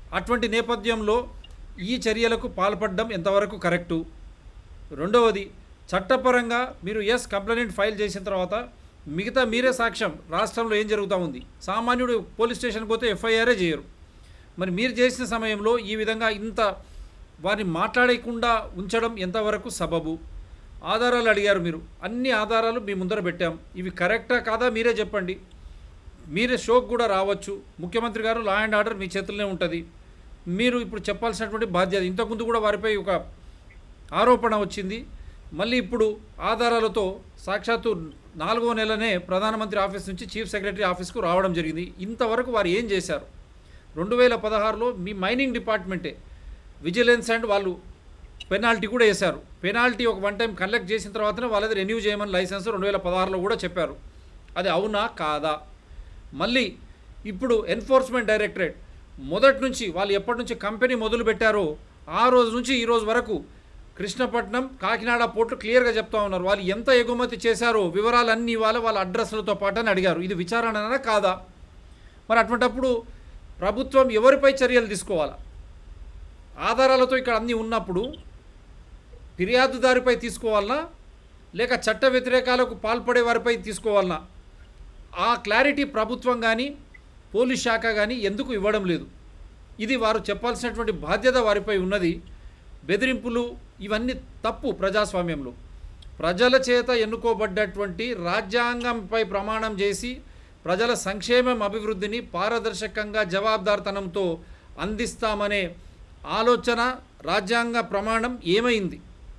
అటువంటి నేపథ్యంలో ఈ చర్యలకు పాల్పడడం ఎంతవరకు కరెక్టు రెండవది చట్టపరంగా మీరు ఎస్ కంప్లైంట్ ఫైల్ చేసిన తర్వాత మిగతా మీరే సాక్ష్యం రాష్ట్రంలో ఏం జరుగుతూ ఉంది సామాన్యుడు పోలీస్ స్టేషన్కి పోతే ఎఫ్ఐఆరే చేయరు మరి మీరు చేసిన సమయంలో ఈ విధంగా ఇంత వారిని మాట్లాడకుండా ఉంచడం ఎంతవరకు సబబు ఆధారాలు అడిగారు మీరు అన్ని ఆధారాలు మీ ముందర పెట్టాం ఇవి కరెక్టా కాదా మీరే చెప్పండి మీరే షోక్ కూడా రావచ్చు ముఖ్యమంత్రి గారు లా అండ్ ఆర్డర్ మీ చేతుల్లోనే ఉంటుంది మీరు ఇప్పుడు చెప్పాల్సినటువంటి బాధ్యత ఇంతకుముందు కూడా వారిపై ఒక ఆరోపణ వచ్చింది మళ్ళీ ఇప్పుడు ఆధారాలతో సాక్షాత్తు నాలుగో నెలనే ప్రధానమంత్రి ఆఫీస్ నుంచి చీఫ్ సెక్రటరీ ఆఫీస్కు రావడం జరిగింది ఇంతవరకు వారు ఏం చేశారు రెండు వేల పదహారులో మీ మైనింగ్ డిపార్ట్మెంటే విజిలెన్స్ అండ్ వాళ్ళు పెనాల్టీ కూడా వేశారు పెనాల్టీ ఒక వన్ టైం కలెక్ట్ చేసిన తర్వాతనే వాళ్ళది రెన్యూ చేయమని లైసెన్స్ రెండు వేల పదహారులో కూడా చెప్పారు అది అవునా కాదా మళ్ళీ ఇప్పుడు ఎన్ఫోర్స్మెంట్ డైరెక్టరేట్ మొదటి నుంచి వాళ్ళు ఎప్పటి నుంచి కంపెనీ మొదలు పెట్టారో ఆ రోజు నుంచి ఈ రోజు వరకు కృష్ణపట్నం కాకినాడ పోర్టు క్లియర్గా చెప్తా ఉన్నారు వాళ్ళు ఎంత ఎగుమతి చేశారో వివరాలన్నీ వాళ్ళ వాళ్ళ అడ్రస్లతో పాటు అని అడిగారు ఇది విచారణనా కాదా మరి అటువంటప్పుడు ప్రభుత్వం ఎవరిపై చర్యలు తీసుకోవాలా ఆధారాలతో ఇక్కడ అన్నీ ఉన్నప్పుడు ఫిర్యాదుదారిపై తీసుకోవాలనా లేక చట్ట వ్యతిరేకాలకు పాల్పడే వారిపై తీసుకోవాలనా ఆ క్లారిటీ ప్రభుత్వం కానీ పోలీస్ శాఖ కానీ ఎందుకు ఇవ్వడం లేదు ఇది వారు చెప్పాల్సినటువంటి బాధ్యత వారిపై ఉన్నది బెదిరింపులు ఇవన్నీ తప్పు ప్రజాస్వామ్యంలో ప్రజల చేత ఎన్నుకోబడ్డటువంటి రాజ్యాంగంపై ప్రమాణం చేసి ప్రజల సంక్షేమం అభివృద్ధిని పారదర్శకంగా జవాబుదార్తనంతో అందిస్తామనే ఆలోచన రాజ్యాంగ ప్రమాణం ఏమైంది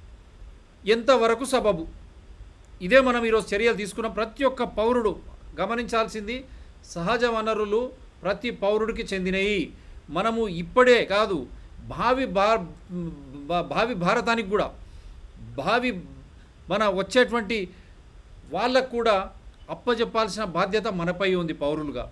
ఎంతవరకు సబబు ఇదే మనం ఈరోజు చర్యలు తీసుకున్న ప్రతి ఒక్క పౌరుడు గమనించాల్సింది సహజ వనరులు ప్రతి పౌరుడికి చెందినవి మనము ఇప్పుడే కాదు భావి భా భా- భావి భారతానికి కూడా భావి మన వచ్చేటువంటి వాళ్ళకు కూడా అప్పచెప్పాల్సిన బాధ్యత మనపై ఉంది పౌరులుగా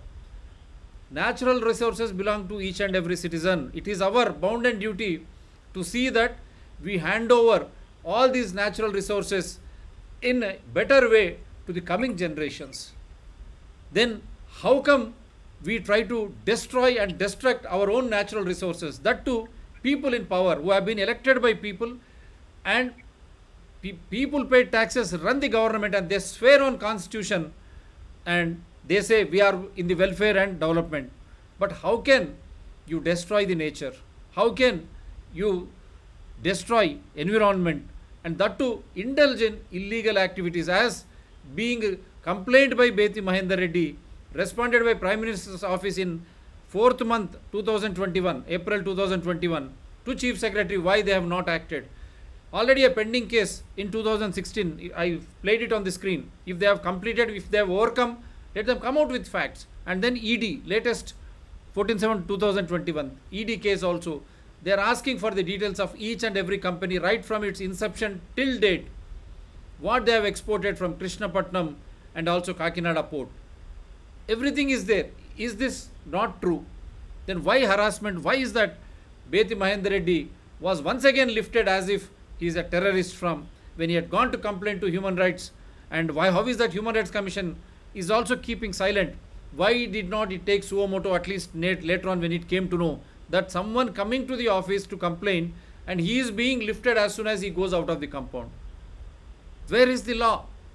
natural resources belong to each and every citizen. It is our bounden duty to see that we hand over all these natural resources in a better way to the coming generations. Then, how come we try to destroy and destruct our own natural resources? That too, people in power who have been elected by people and pe- people pay taxes, run the government, and they swear on constitution and they say we are in the welfare and development but how can you destroy the nature how can you destroy environment and that too indulge in illegal activities as being complained by Beti Mahendra Reddy responded by Prime Minister's office in 4th month 2021 April 2021 to Chief Secretary why they have not acted already a pending case in 2016 i played it on the screen if they have completed if they have overcome let them come out with facts and then ed latest 14 7 2021 ed case also they are asking for the details of each and every company right from its inception till date what they have exported from krishnapatnam and also kakinada port everything is there is this not true then why harassment why is that beti mahendra reddy was once again lifted as if he is a terrorist from when he had gone to complain to human rights and why how is that human rights commission is also keeping silent why did not it take suomoto at least net, later on when it came to know that someone coming to the office to complain and he is being lifted as soon as he goes out of the compound where is the law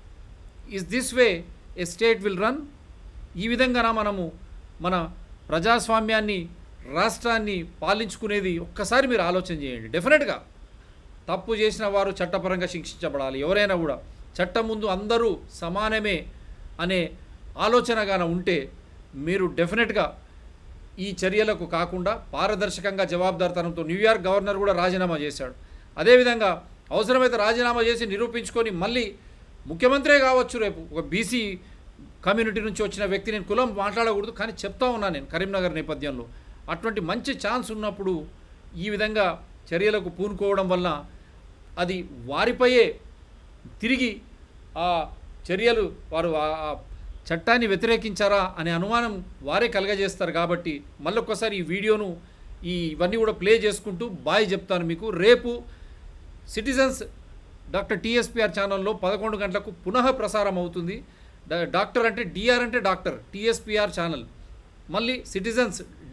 is this way a state will run ఈ విధంగాన మనము మన ప్రజాస్వామ్యాన్ని రాష్ట్రాన్ని పాలించుకునేది ఒక్కసారి మీరు ఆలోచన చేయండి డెఫినెట్గా తప్పు చేసిన వారు చట్టపరంగా శిక్షించబడాలి ఎవరైనా కూడా చట్టం ముందు అందరూ సమానమే అనే ఆలోచనగాన ఉంటే మీరు డెఫినెట్గా ఈ చర్యలకు కాకుండా పారదర్శకంగా జవాబుదారితనంతో న్యూయార్క్ గవర్నర్ కూడా రాజీనామా చేశాడు అదేవిధంగా అవసరమైతే రాజీనామా చేసి నిరూపించుకొని మళ్ళీ ముఖ్యమంత్రే కావచ్చు రేపు ఒక బీసీ కమ్యూనిటీ నుంచి వచ్చిన వ్యక్తి నేను కులం మాట్లాడకూడదు కానీ చెప్తా ఉన్నాను నేను కరీంనగర్ నేపథ్యంలో అటువంటి మంచి ఛాన్స్ ఉన్నప్పుడు ఈ విధంగా చర్యలకు పూనుకోవడం వలన అది వారిపైయే తిరిగి ఆ చర్యలు వారు ఆ- ఆ చట్టాన్ని వ్యతిరేకించారా అనే అనుమానం వారే కలగజేస్తారు కాబట్టి మళ్ళొక్కసారి ఈ వీడియోను ఈ ఇవన్నీ కూడా ప్లే చేసుకుంటూ బాయ్ చెప్తాను మీకు రేపు సిటిజన్స్ డాక్టర్ టీఎస్పీఆర్ ఛానల్లో పదకొండు గంటలకు పునః ప్రసారం అవుతుంది డా- డాక్టర్ అంటే డిఆర్ అంటే డాక్టర్ టీఎస్పీఆర్ ఛానల్ మళ్ళీ సిటిజన్స్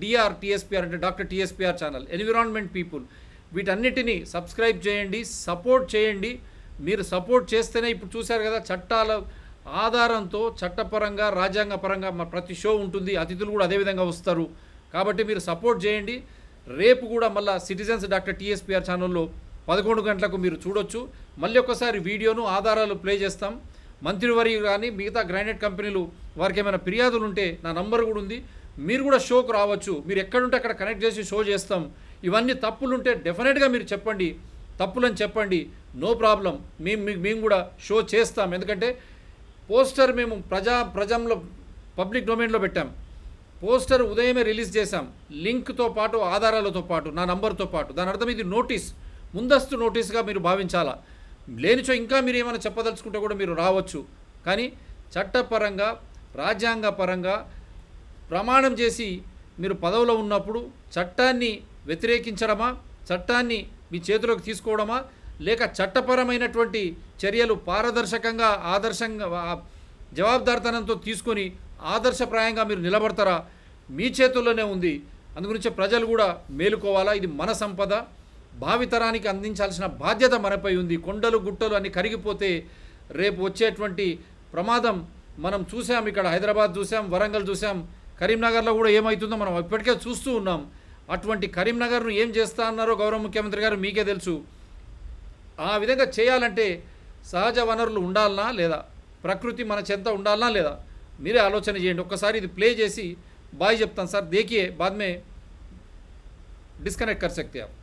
డిఆర్ టీఎస్పీఆర్ అంటే doctor TSPR channel environment people వీటన్నిటిని సబ్స్క్రైబ్ చేయండి సపోర్ట్ చేయండి మీరు సపోర్ట్ చేస్తేనే ఇప్పుడు చూశారు కదా చట్టాల ఆధారంతో చట్టపరంగా రాజ్యాంగపరంగా మా ప్రతి షో ఉంటుంది అతిథులు కూడా అదేవిధంగా వస్తారు కాబట్టి మీరు సపోర్ట్ చేయండి రేపు కూడా మళ్ళీ సిటిజన్స్ డాక్టర్ టీఎస్పీఆర్ ఛానల్లో పదకొండు గంటలకు మీరు చూడొచ్చు మళ్ళీ ఒకసారి వీడియోను ఆధారాలు ప్లే చేస్తాం మంత్రివర్య కానీ మిగతా గ్రానైట్ కంపెనీలు వారికి ఏమైనా ఫిర్యాదులు ఉంటే నా నంబర్ కూడా ఉంది మీరు కూడా షోకు రావచ్చు మీరు ఎక్కడుంటే అక్కడ కనెక్ట్ చేసి షో చేస్తాం ఇవన్నీ తప్పులుంటే డెఫినెట్గా మీరు చెప్పండి తప్పులని చెప్పండి నో ప్రాబ్లం మేము మీ- మేము కూడా షో చేస్తాం ఎందుకంటే పోస్టర్ మేము ప్రజా ప్రజంలో పబ్లిక్ డొమైన్లో పెట్టాం పోస్టర్ ఉదయమే రిలీజ్ చేశాం లింక్తో పాటు ఆధారాలతో పాటు నా నంబర్తో పాటు దాని అర్థం ఇది నోటీస్ ముందస్తు నోటీస్గా మీరు భావించాలా లేనిచో ఇంకా మీరు ఏమైనా చెప్పదలుచుకుంటే కూడా మీరు రావచ్చు కానీ చట్టపరంగా రాజ్యాంగపరంగా ప్రమాణం చేసి మీరు పదవిలో ఉన్నప్పుడు చట్టాన్ని వ్యతిరేకించడమా చట్టాన్ని మీ చేతిలోకి తీసుకోవడమా లేక చట్టపరమైనటువంటి చర్యలు పారదర్శకంగా ఆదర్శంగా ఆ, జవాబుదారితనంతో తీసుకొని ఆదర్శప్రాయంగా మీరు నిలబడతారా మీ చేతుల్లోనే ఉంది అందుగురించి ప్రజలు కూడా మేలుకోవాలా ఇది మన సంపద భావితరానికి అందించాల్సిన బాధ్యత మనపై ఉంది కొండలు గుట్టలు అన్ని కరిగిపోతే రేపు వచ్చేటువంటి ప్రమాదం మనం చూసాం ఇక్కడ హైదరాబాద్ చూసాం వరంగల్ చూసాం కరీంనగర్లో కూడా ఏమవుతుందో మనం ఇప్పటికే చూస్తూ ఉన్నాం అటువంటి కరీంనగర్ను ఏం చేస్తా అన్నారో గౌరవ ముఖ్యమంత్రి గారు మీకే తెలుసు ఆ విధంగా చేయాలంటే సహజ వనరులు ఉండాలనా లేదా ప్రకృతి మన చెంత ఉండాలనా లేదా మీరే ఆలోచన చేయండి ఒక్కసారి ఇది ప్లే చేసి బాయ్ చెప్తాను సార్ దేకియే బాద్ మే డిస్కనెక్ట్ కర్ సక్తే ఆప్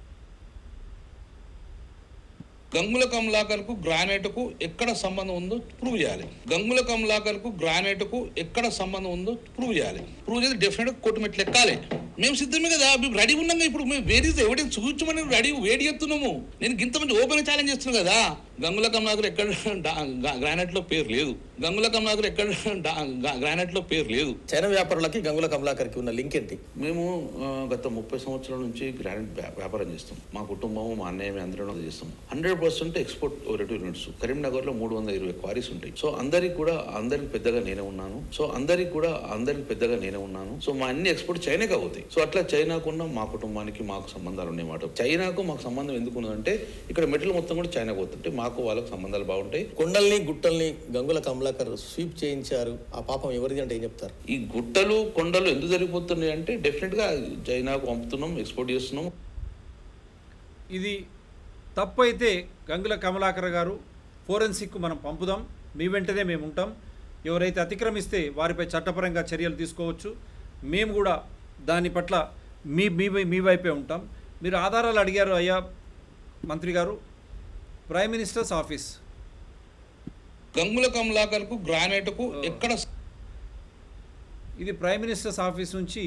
గంగుల కమలాకర్ కు గ్రానైట్ కు ఎక్కడ సంబంధం ఉందో ప్రూవ్ చేయాలి గంగుల కమలాకర్ కు గ్రానైట్ కు ఎక్కడ సంబంధం ఉందో ప్రూవ్ చేయాలి ప్రూవ్ చేసి డెఫినెట్ గా కోర్టు మెట్లు ఎక్కాలి మేము సిద్ధమే కదా మేము రెడీ ఉన్నాం ఇప్పుడు మేము వేరే ఎవిడెన్స్ చూపించమని రెడీ వేడి చేస్తున్నాము నేను ఇంత మంది ఓపెన్ ఛాలెంజ్ చేస్తున్నాను కదా గంగుల కమలాకర్ ఎక్కడ గ్రానైట్ లో పేరు లేదు గంగుల కమలాకర్ ఎక్కడ గ్రానైట్ లో పేరు లేదు చైనా వ్యాపారులకి గంగుల కమలాకర్కి ఉన్న లింక్ ఏంటి మేము ఆ, గత ముప్పై సంవత్సరాల నుంచి గ్రానైట్ వ్యా- వ్యాపారం చేస్తాం మా కుటుంబం మా అన్నయ్య మేము అందరం అది చేస్తాం hundred percent export oriented units Karimnagar లో మూడు వందల ఇరవై క్వారీస్ ఉంటాయి సో అందరికి కూడా అందరికి పెద్దగా నేనే ఉన్నాను సో అందరికి కూడా అందరికి పెద్దగా నేనే ఉన్నాను సో మా అన్ని ఎక్స్పోర్ట్ చైనాకి అవుతాయి సో అట్లా చైనాకున్న మా కుటుంబానికి మాకు సంబంధాలు ఉన్నాయన్నమాట చైనాకు మాకు సంబంధం ఎందుకు ఉన్నదంటే ఇక్కడ మెటీరియల్ మొత్తం కూడా చైనాకు పోతుంటే మాకు వాళ్ళకి సంబంధాలు బాగుంటాయి కొండల్ని గుట్టల్ని గంగుల కమలాకర్ స్వీప్ చేయించారు ఆ పాపం ఎవరిది అంటే ఏం చెప్తారు ఈ గుట్టలు కొండలు ఎందుకు జరిగిపోతున్నాయి అంటే డెఫినెట్ గా చైనాకు పంపుతున్నాం ఎక్స్పోర్ట్ చేస్తున్నాం ఇది తప్పు అయితే గంగుల కమలాకర్ గారు ఫోరెన్సిక్ మనం పంపుదాం మీ వెంటనే మేము ఉంటాం ఎవరైతే అతిక్రమిస్తే వారిపై చట్టపరంగా చర్యలు తీసుకోవచ్చు మేము కూడా దాని పట్ల మీ మీ మీ వైపే ఉంటాం మీరు ఆధారాలు అడిగారు అయ్యా మంత్రి గారు prime minister's office Gangula Kamalakar కు గ్రానైట్ కు ఎక్కడ ఇది ప్రైమ్ మినిస్టర్స్ ఆఫీస్ నుంచి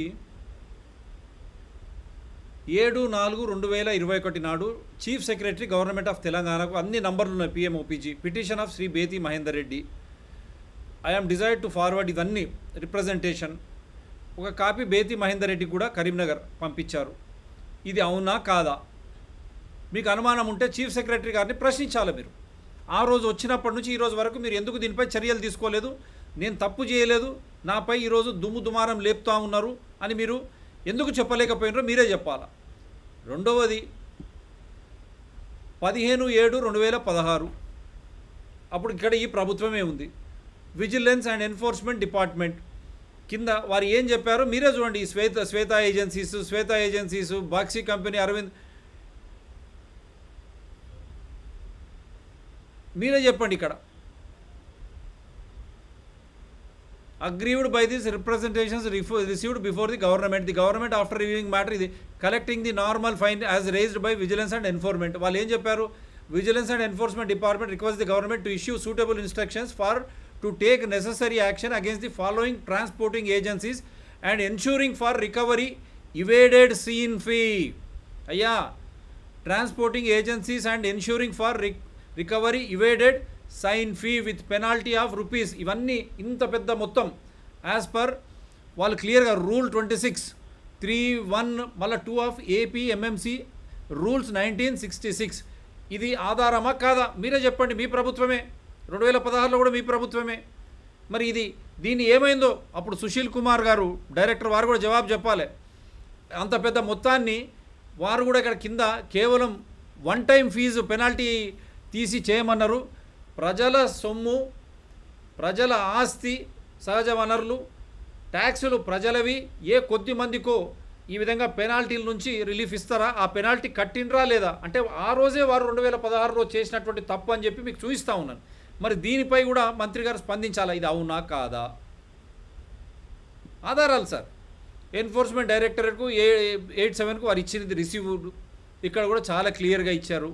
ఏడు నాలుగు రెండు వేల ఇరవై ఒకటి నాడు చీఫ్ సెక్రటరీ గవర్నమెంట్ ఆఫ్ తెలంగాణకు అన్ని నంబర్లు ఉన్నాయి PMOPG petition of Shri Bethi Mahender Reddy I am desired to forward ఇవన్నీ రిప్రజెంటేషన్ ఒక కాపీ బేతి మహేందర్ రెడ్డి కూడా కరీంనగర్ పంపించారు ఇది అవునా కాదా మీకు అనుమానం ఉంటే చీఫ్ సెక్రటరీ గారిని ప్రశ్నించాలి మీరు ఆ రోజు వచ్చినప్పటి నుంచి ఈ రోజు వరకు మీరు ఎందుకు దీనిపై చర్యలు తీసుకోలేదు నేను తప్పు చేయలేదు నాపై ఈరోజు దుమ్ము దుమారం లేపుతా ఉన్నారు అని మీరు ఎందుకు చెప్పలేకపోయినారో మీరే చెప్పాలా రెండవది పదిహేను ఏడు రెండు వేల పదహారు అప్పుడు ఇక్కడ ఈ ప్రభుత్వమే ఉంది విజిలెన్స్ అండ్ ఎన్ఫోర్స్మెంట్ డిపార్ట్మెంట్ కింద వారు ఏం చెప్పారో మీరే చూడండి ఈ శ్వేత శ్వేత ఏజెన్సీస్ శ్వేత ఏజెన్సీస్ బాక్సీ కంపెనీ అరవింద్ మీరే చెప్పండి ఇక్కడ aggrieved by this representations received before the government the government after reviewing matter ఇది collecting the normal fine as raised by vigilance and enforcement వాళ్ళు ఏం చెప్పారు vigilance and enforcement department request the government to issue suitable instructions for to take necessary action against the following transporting agencies and ensuring for recovery evaded seen fee అయ్యా transporting agencies and ensuring for recovery evaded sign fee with penalty of rupees ఇవన్నీ ఇంత పెద్ద మొత్తం as per వాళ్ళు క్లియర్గా rule twenty six three one మళ్ళీ two of AP MMC rules nineteen sixty six ఇది ఆధారమా కాదా మీరే చెప్పండి మీ ప్రభుత్వమే రెండు వేల పదహారులో కూడా మీ ప్రభుత్వమే మరి ఇది దీన్ని ఏమైందో అప్పుడు సుశీల్ కుమార్ గారు డైరెక్టర్ వారు కూడా జవాబు చెప్పాలి అంత పెద్ద మొత్తాన్ని వారు కూడా ఇక్కడ కింద కేవలం వన్ టైం ఫీజు పెనాల్టీ తీసి చేయమన్నారు ప్రజల సొమ్ము ప్రజల ఆస్తి సహజ వనరులు ట్యాక్సులు ప్రజలవి ఏ కొద్ది మందికో ఈ విధంగా పెనాల్టీల నుంచి రిలీఫ్ ఇస్తారా ఆ పెనాల్టీ కట్టినరా లేదా అంటే ఆ రోజే వారు రెండు వేల పదహారులో చేసినటువంటి తప్పు అని చెప్పి మీకు చూపిస్తూ ఉన్నాను మరి దీనిపై కూడా మంత్రి గారు స్పందించాలా ఇది అవునా కాదా ఆధారాలు సార్ ఎన్ఫోర్స్మెంట్ డైరెక్టరేట్కు ఏ ఎయిట్ సెవెన్కు వారు ఇచ్చినది రిసీవ్డ్ ఇక్కడ కూడా చాలా క్లియర్గా ఇచ్చారు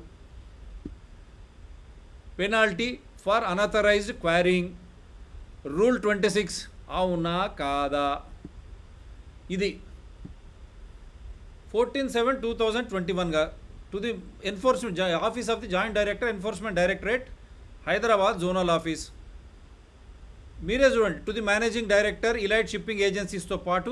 penalty for unauthorized quarrying rule twenty six అవునా కాదా ఇది fourteen seven two thousand twenty వన్గా to the enforcement office of the joint director enforcement directorate Hyderabad zonal office మీరే చూడండి to the managing director Elite shipping ఏజెన్సీస్తో పాటు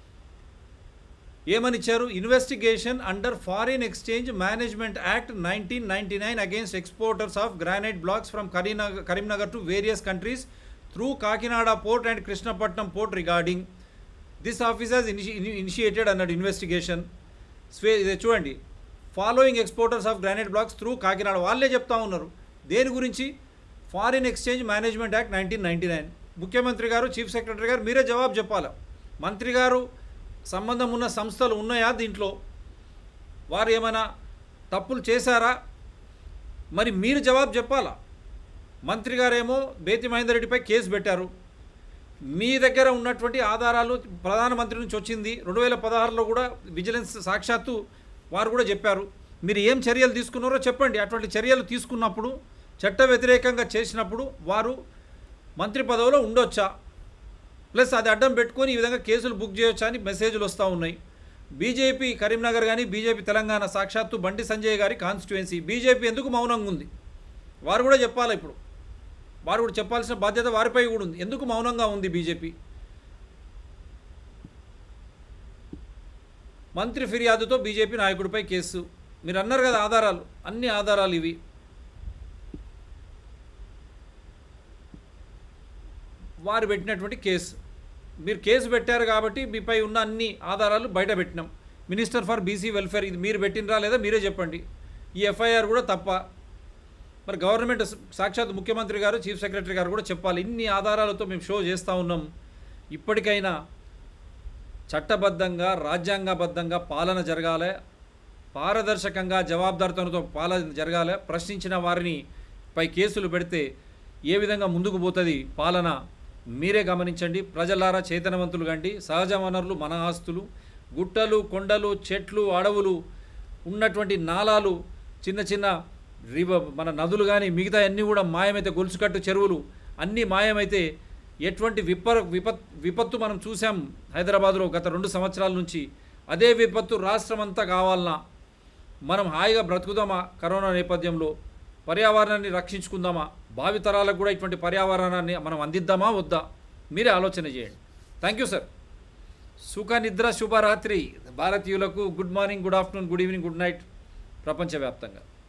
ఏమని ఇచ్చారు investigation under foreign exchange management act nineteen ninety nine against exporters of granite blocks from Karimnagar Karimnagar to various countries through Kakinada port and Krishnapatnam port regarding this office has initiated అన్నట్టు investigation స్వే ఇది చూడండి following exporters of granite blocks through Kakinada వాళ్ళే చెప్తా ఉన్నారు దేని గురించి foreign exchange management act nineteen ninety nine ముఖ్యమంత్రి గారు చీఫ్ సెక్రటరీ గారు మీరే జవాబు చెప్పాలి మంత్రి గారు సంబంధం ఉన్న సంస్థలు ఉన్నాయా దీంట్లో వారు ఏమైనా తప్పులు చేశారా మరి మీరు జవాబు చెప్పాలా మంత్రి గారేమో బేతి మహేందర్ రెడ్డిపై కేసు పెట్టారు మీ దగ్గర ఉన్నటువంటి ఆధారాలు ప్రధానమంత్రి నుంచి వచ్చింది రెండు వేల పదహారులో కూడా విజిలెన్స్ సాక్షాత్తు వారు కూడా చెప్పారు మీరు ఏం చర్యలు తీసుకున్నారో చెప్పండి అటువంటి చర్యలు తీసుకున్నప్పుడు చట్ట వ్యతిరేకంగా చేసినప్పుడు వారు మంత్రి పదవిలో ఉండొచ్చా ప్లస్ అది అడ్డం పెట్టుకొని ఈ విధంగా కేసులు బుక్ చేయొచ్చా అని మెసేజ్లు వస్తూ ఉన్నాయి బీజేపీ కరీంనగర్ కానీ బీజేపీ తెలంగాణ సాక్షాత్తు బండి సంజయ్ గారి కాన్స్టిట్యుయెన్సీ బీజేపీ ఎందుకు మౌనంగా ఉంది వారు కూడా చెప్పాలి ఇప్పుడు వారు కూడా చెప్పాల్సిన బాధ్యత వారిపై కూడా ఉంది ఎందుకు మౌనంగా ఉంది బీజేపీ మంత్రి ఫిర్యాదుతో బీజేపీ నాయకుడిపై కేసు మీరు అన్నారు కదా ఆధారాలు అన్ని ఆధారాలు ఇవి వారు పెట్టినటువంటి కేసు మీరు కేసు పెట్టారు కాబట్టి మీపై ఉన్న అన్ని ఆధారాలు బయట పెట్టినాం మినిస్టర్ ఫర్ బీసీ వెల్ఫేర్ ఇది మీరు పెట్టినరా లేదా మీరే చెప్పండి ఈ ఎఫ్ఐఆర్ కూడా తప్ప మరి గవర్నమెంట్ సాక్షాత్ ముఖ్యమంత్రి గారు చీఫ్ సెక్రటరీ గారు కూడా చెప్పాలి ఇన్ని ఆధారాలతో మేము షో చేస్తూ ఉన్నాం ఇప్పటికైనా చట్టబద్ధంగా రాజ్యాంగబద్ధంగా పాలన జరగాలి పారదర్శకంగా జవాబుదారితనంతో పాలన జరగాలి ప్రశ్నించిన వారిని పై కేసులు పెడితే ఏ విధంగా ముందుకు పోతుంది పాలన మీరే గమనించండి ప్రజలారా చైతన్యవంతులు కండి సహజ వనరులు మన ఆస్తులు గుట్టలు కొండలు చెట్లు అడవులు ఉన్నటువంటి నాలాలు చిన్న చిన్న రివ మన నదులు కానీ మిగతా అన్నీ కూడా మాయమైతే గొలుసుకట్టు చెరువులు అన్నీ మాయమైతే ఎటువంటి విప విపత్ విపత్తు మనం చూసాం హైదరాబాద్లో గత రెండు సంవత్సరాల నుంచి అదే విపత్తు రాష్ట్రం అంతా కావాలన్నా మనం హాయిగా బ్రతుకుదామా కరోనా నేపథ్యంలో పర్యావరణాన్ని రక్షించుకుందామా భావితరాలకు కూడా ఇటువంటి పర్యావరణాన్ని మనం అందిద్దామా వద్దా మీరే ఆలోచన చేయండి థ్యాంక్ యూ సార్ సుఖ నిద్ర శుభరాత్రి భారతీయులకు good morning good afternoon good evening good night ప్రపంచవ్యాప్తంగా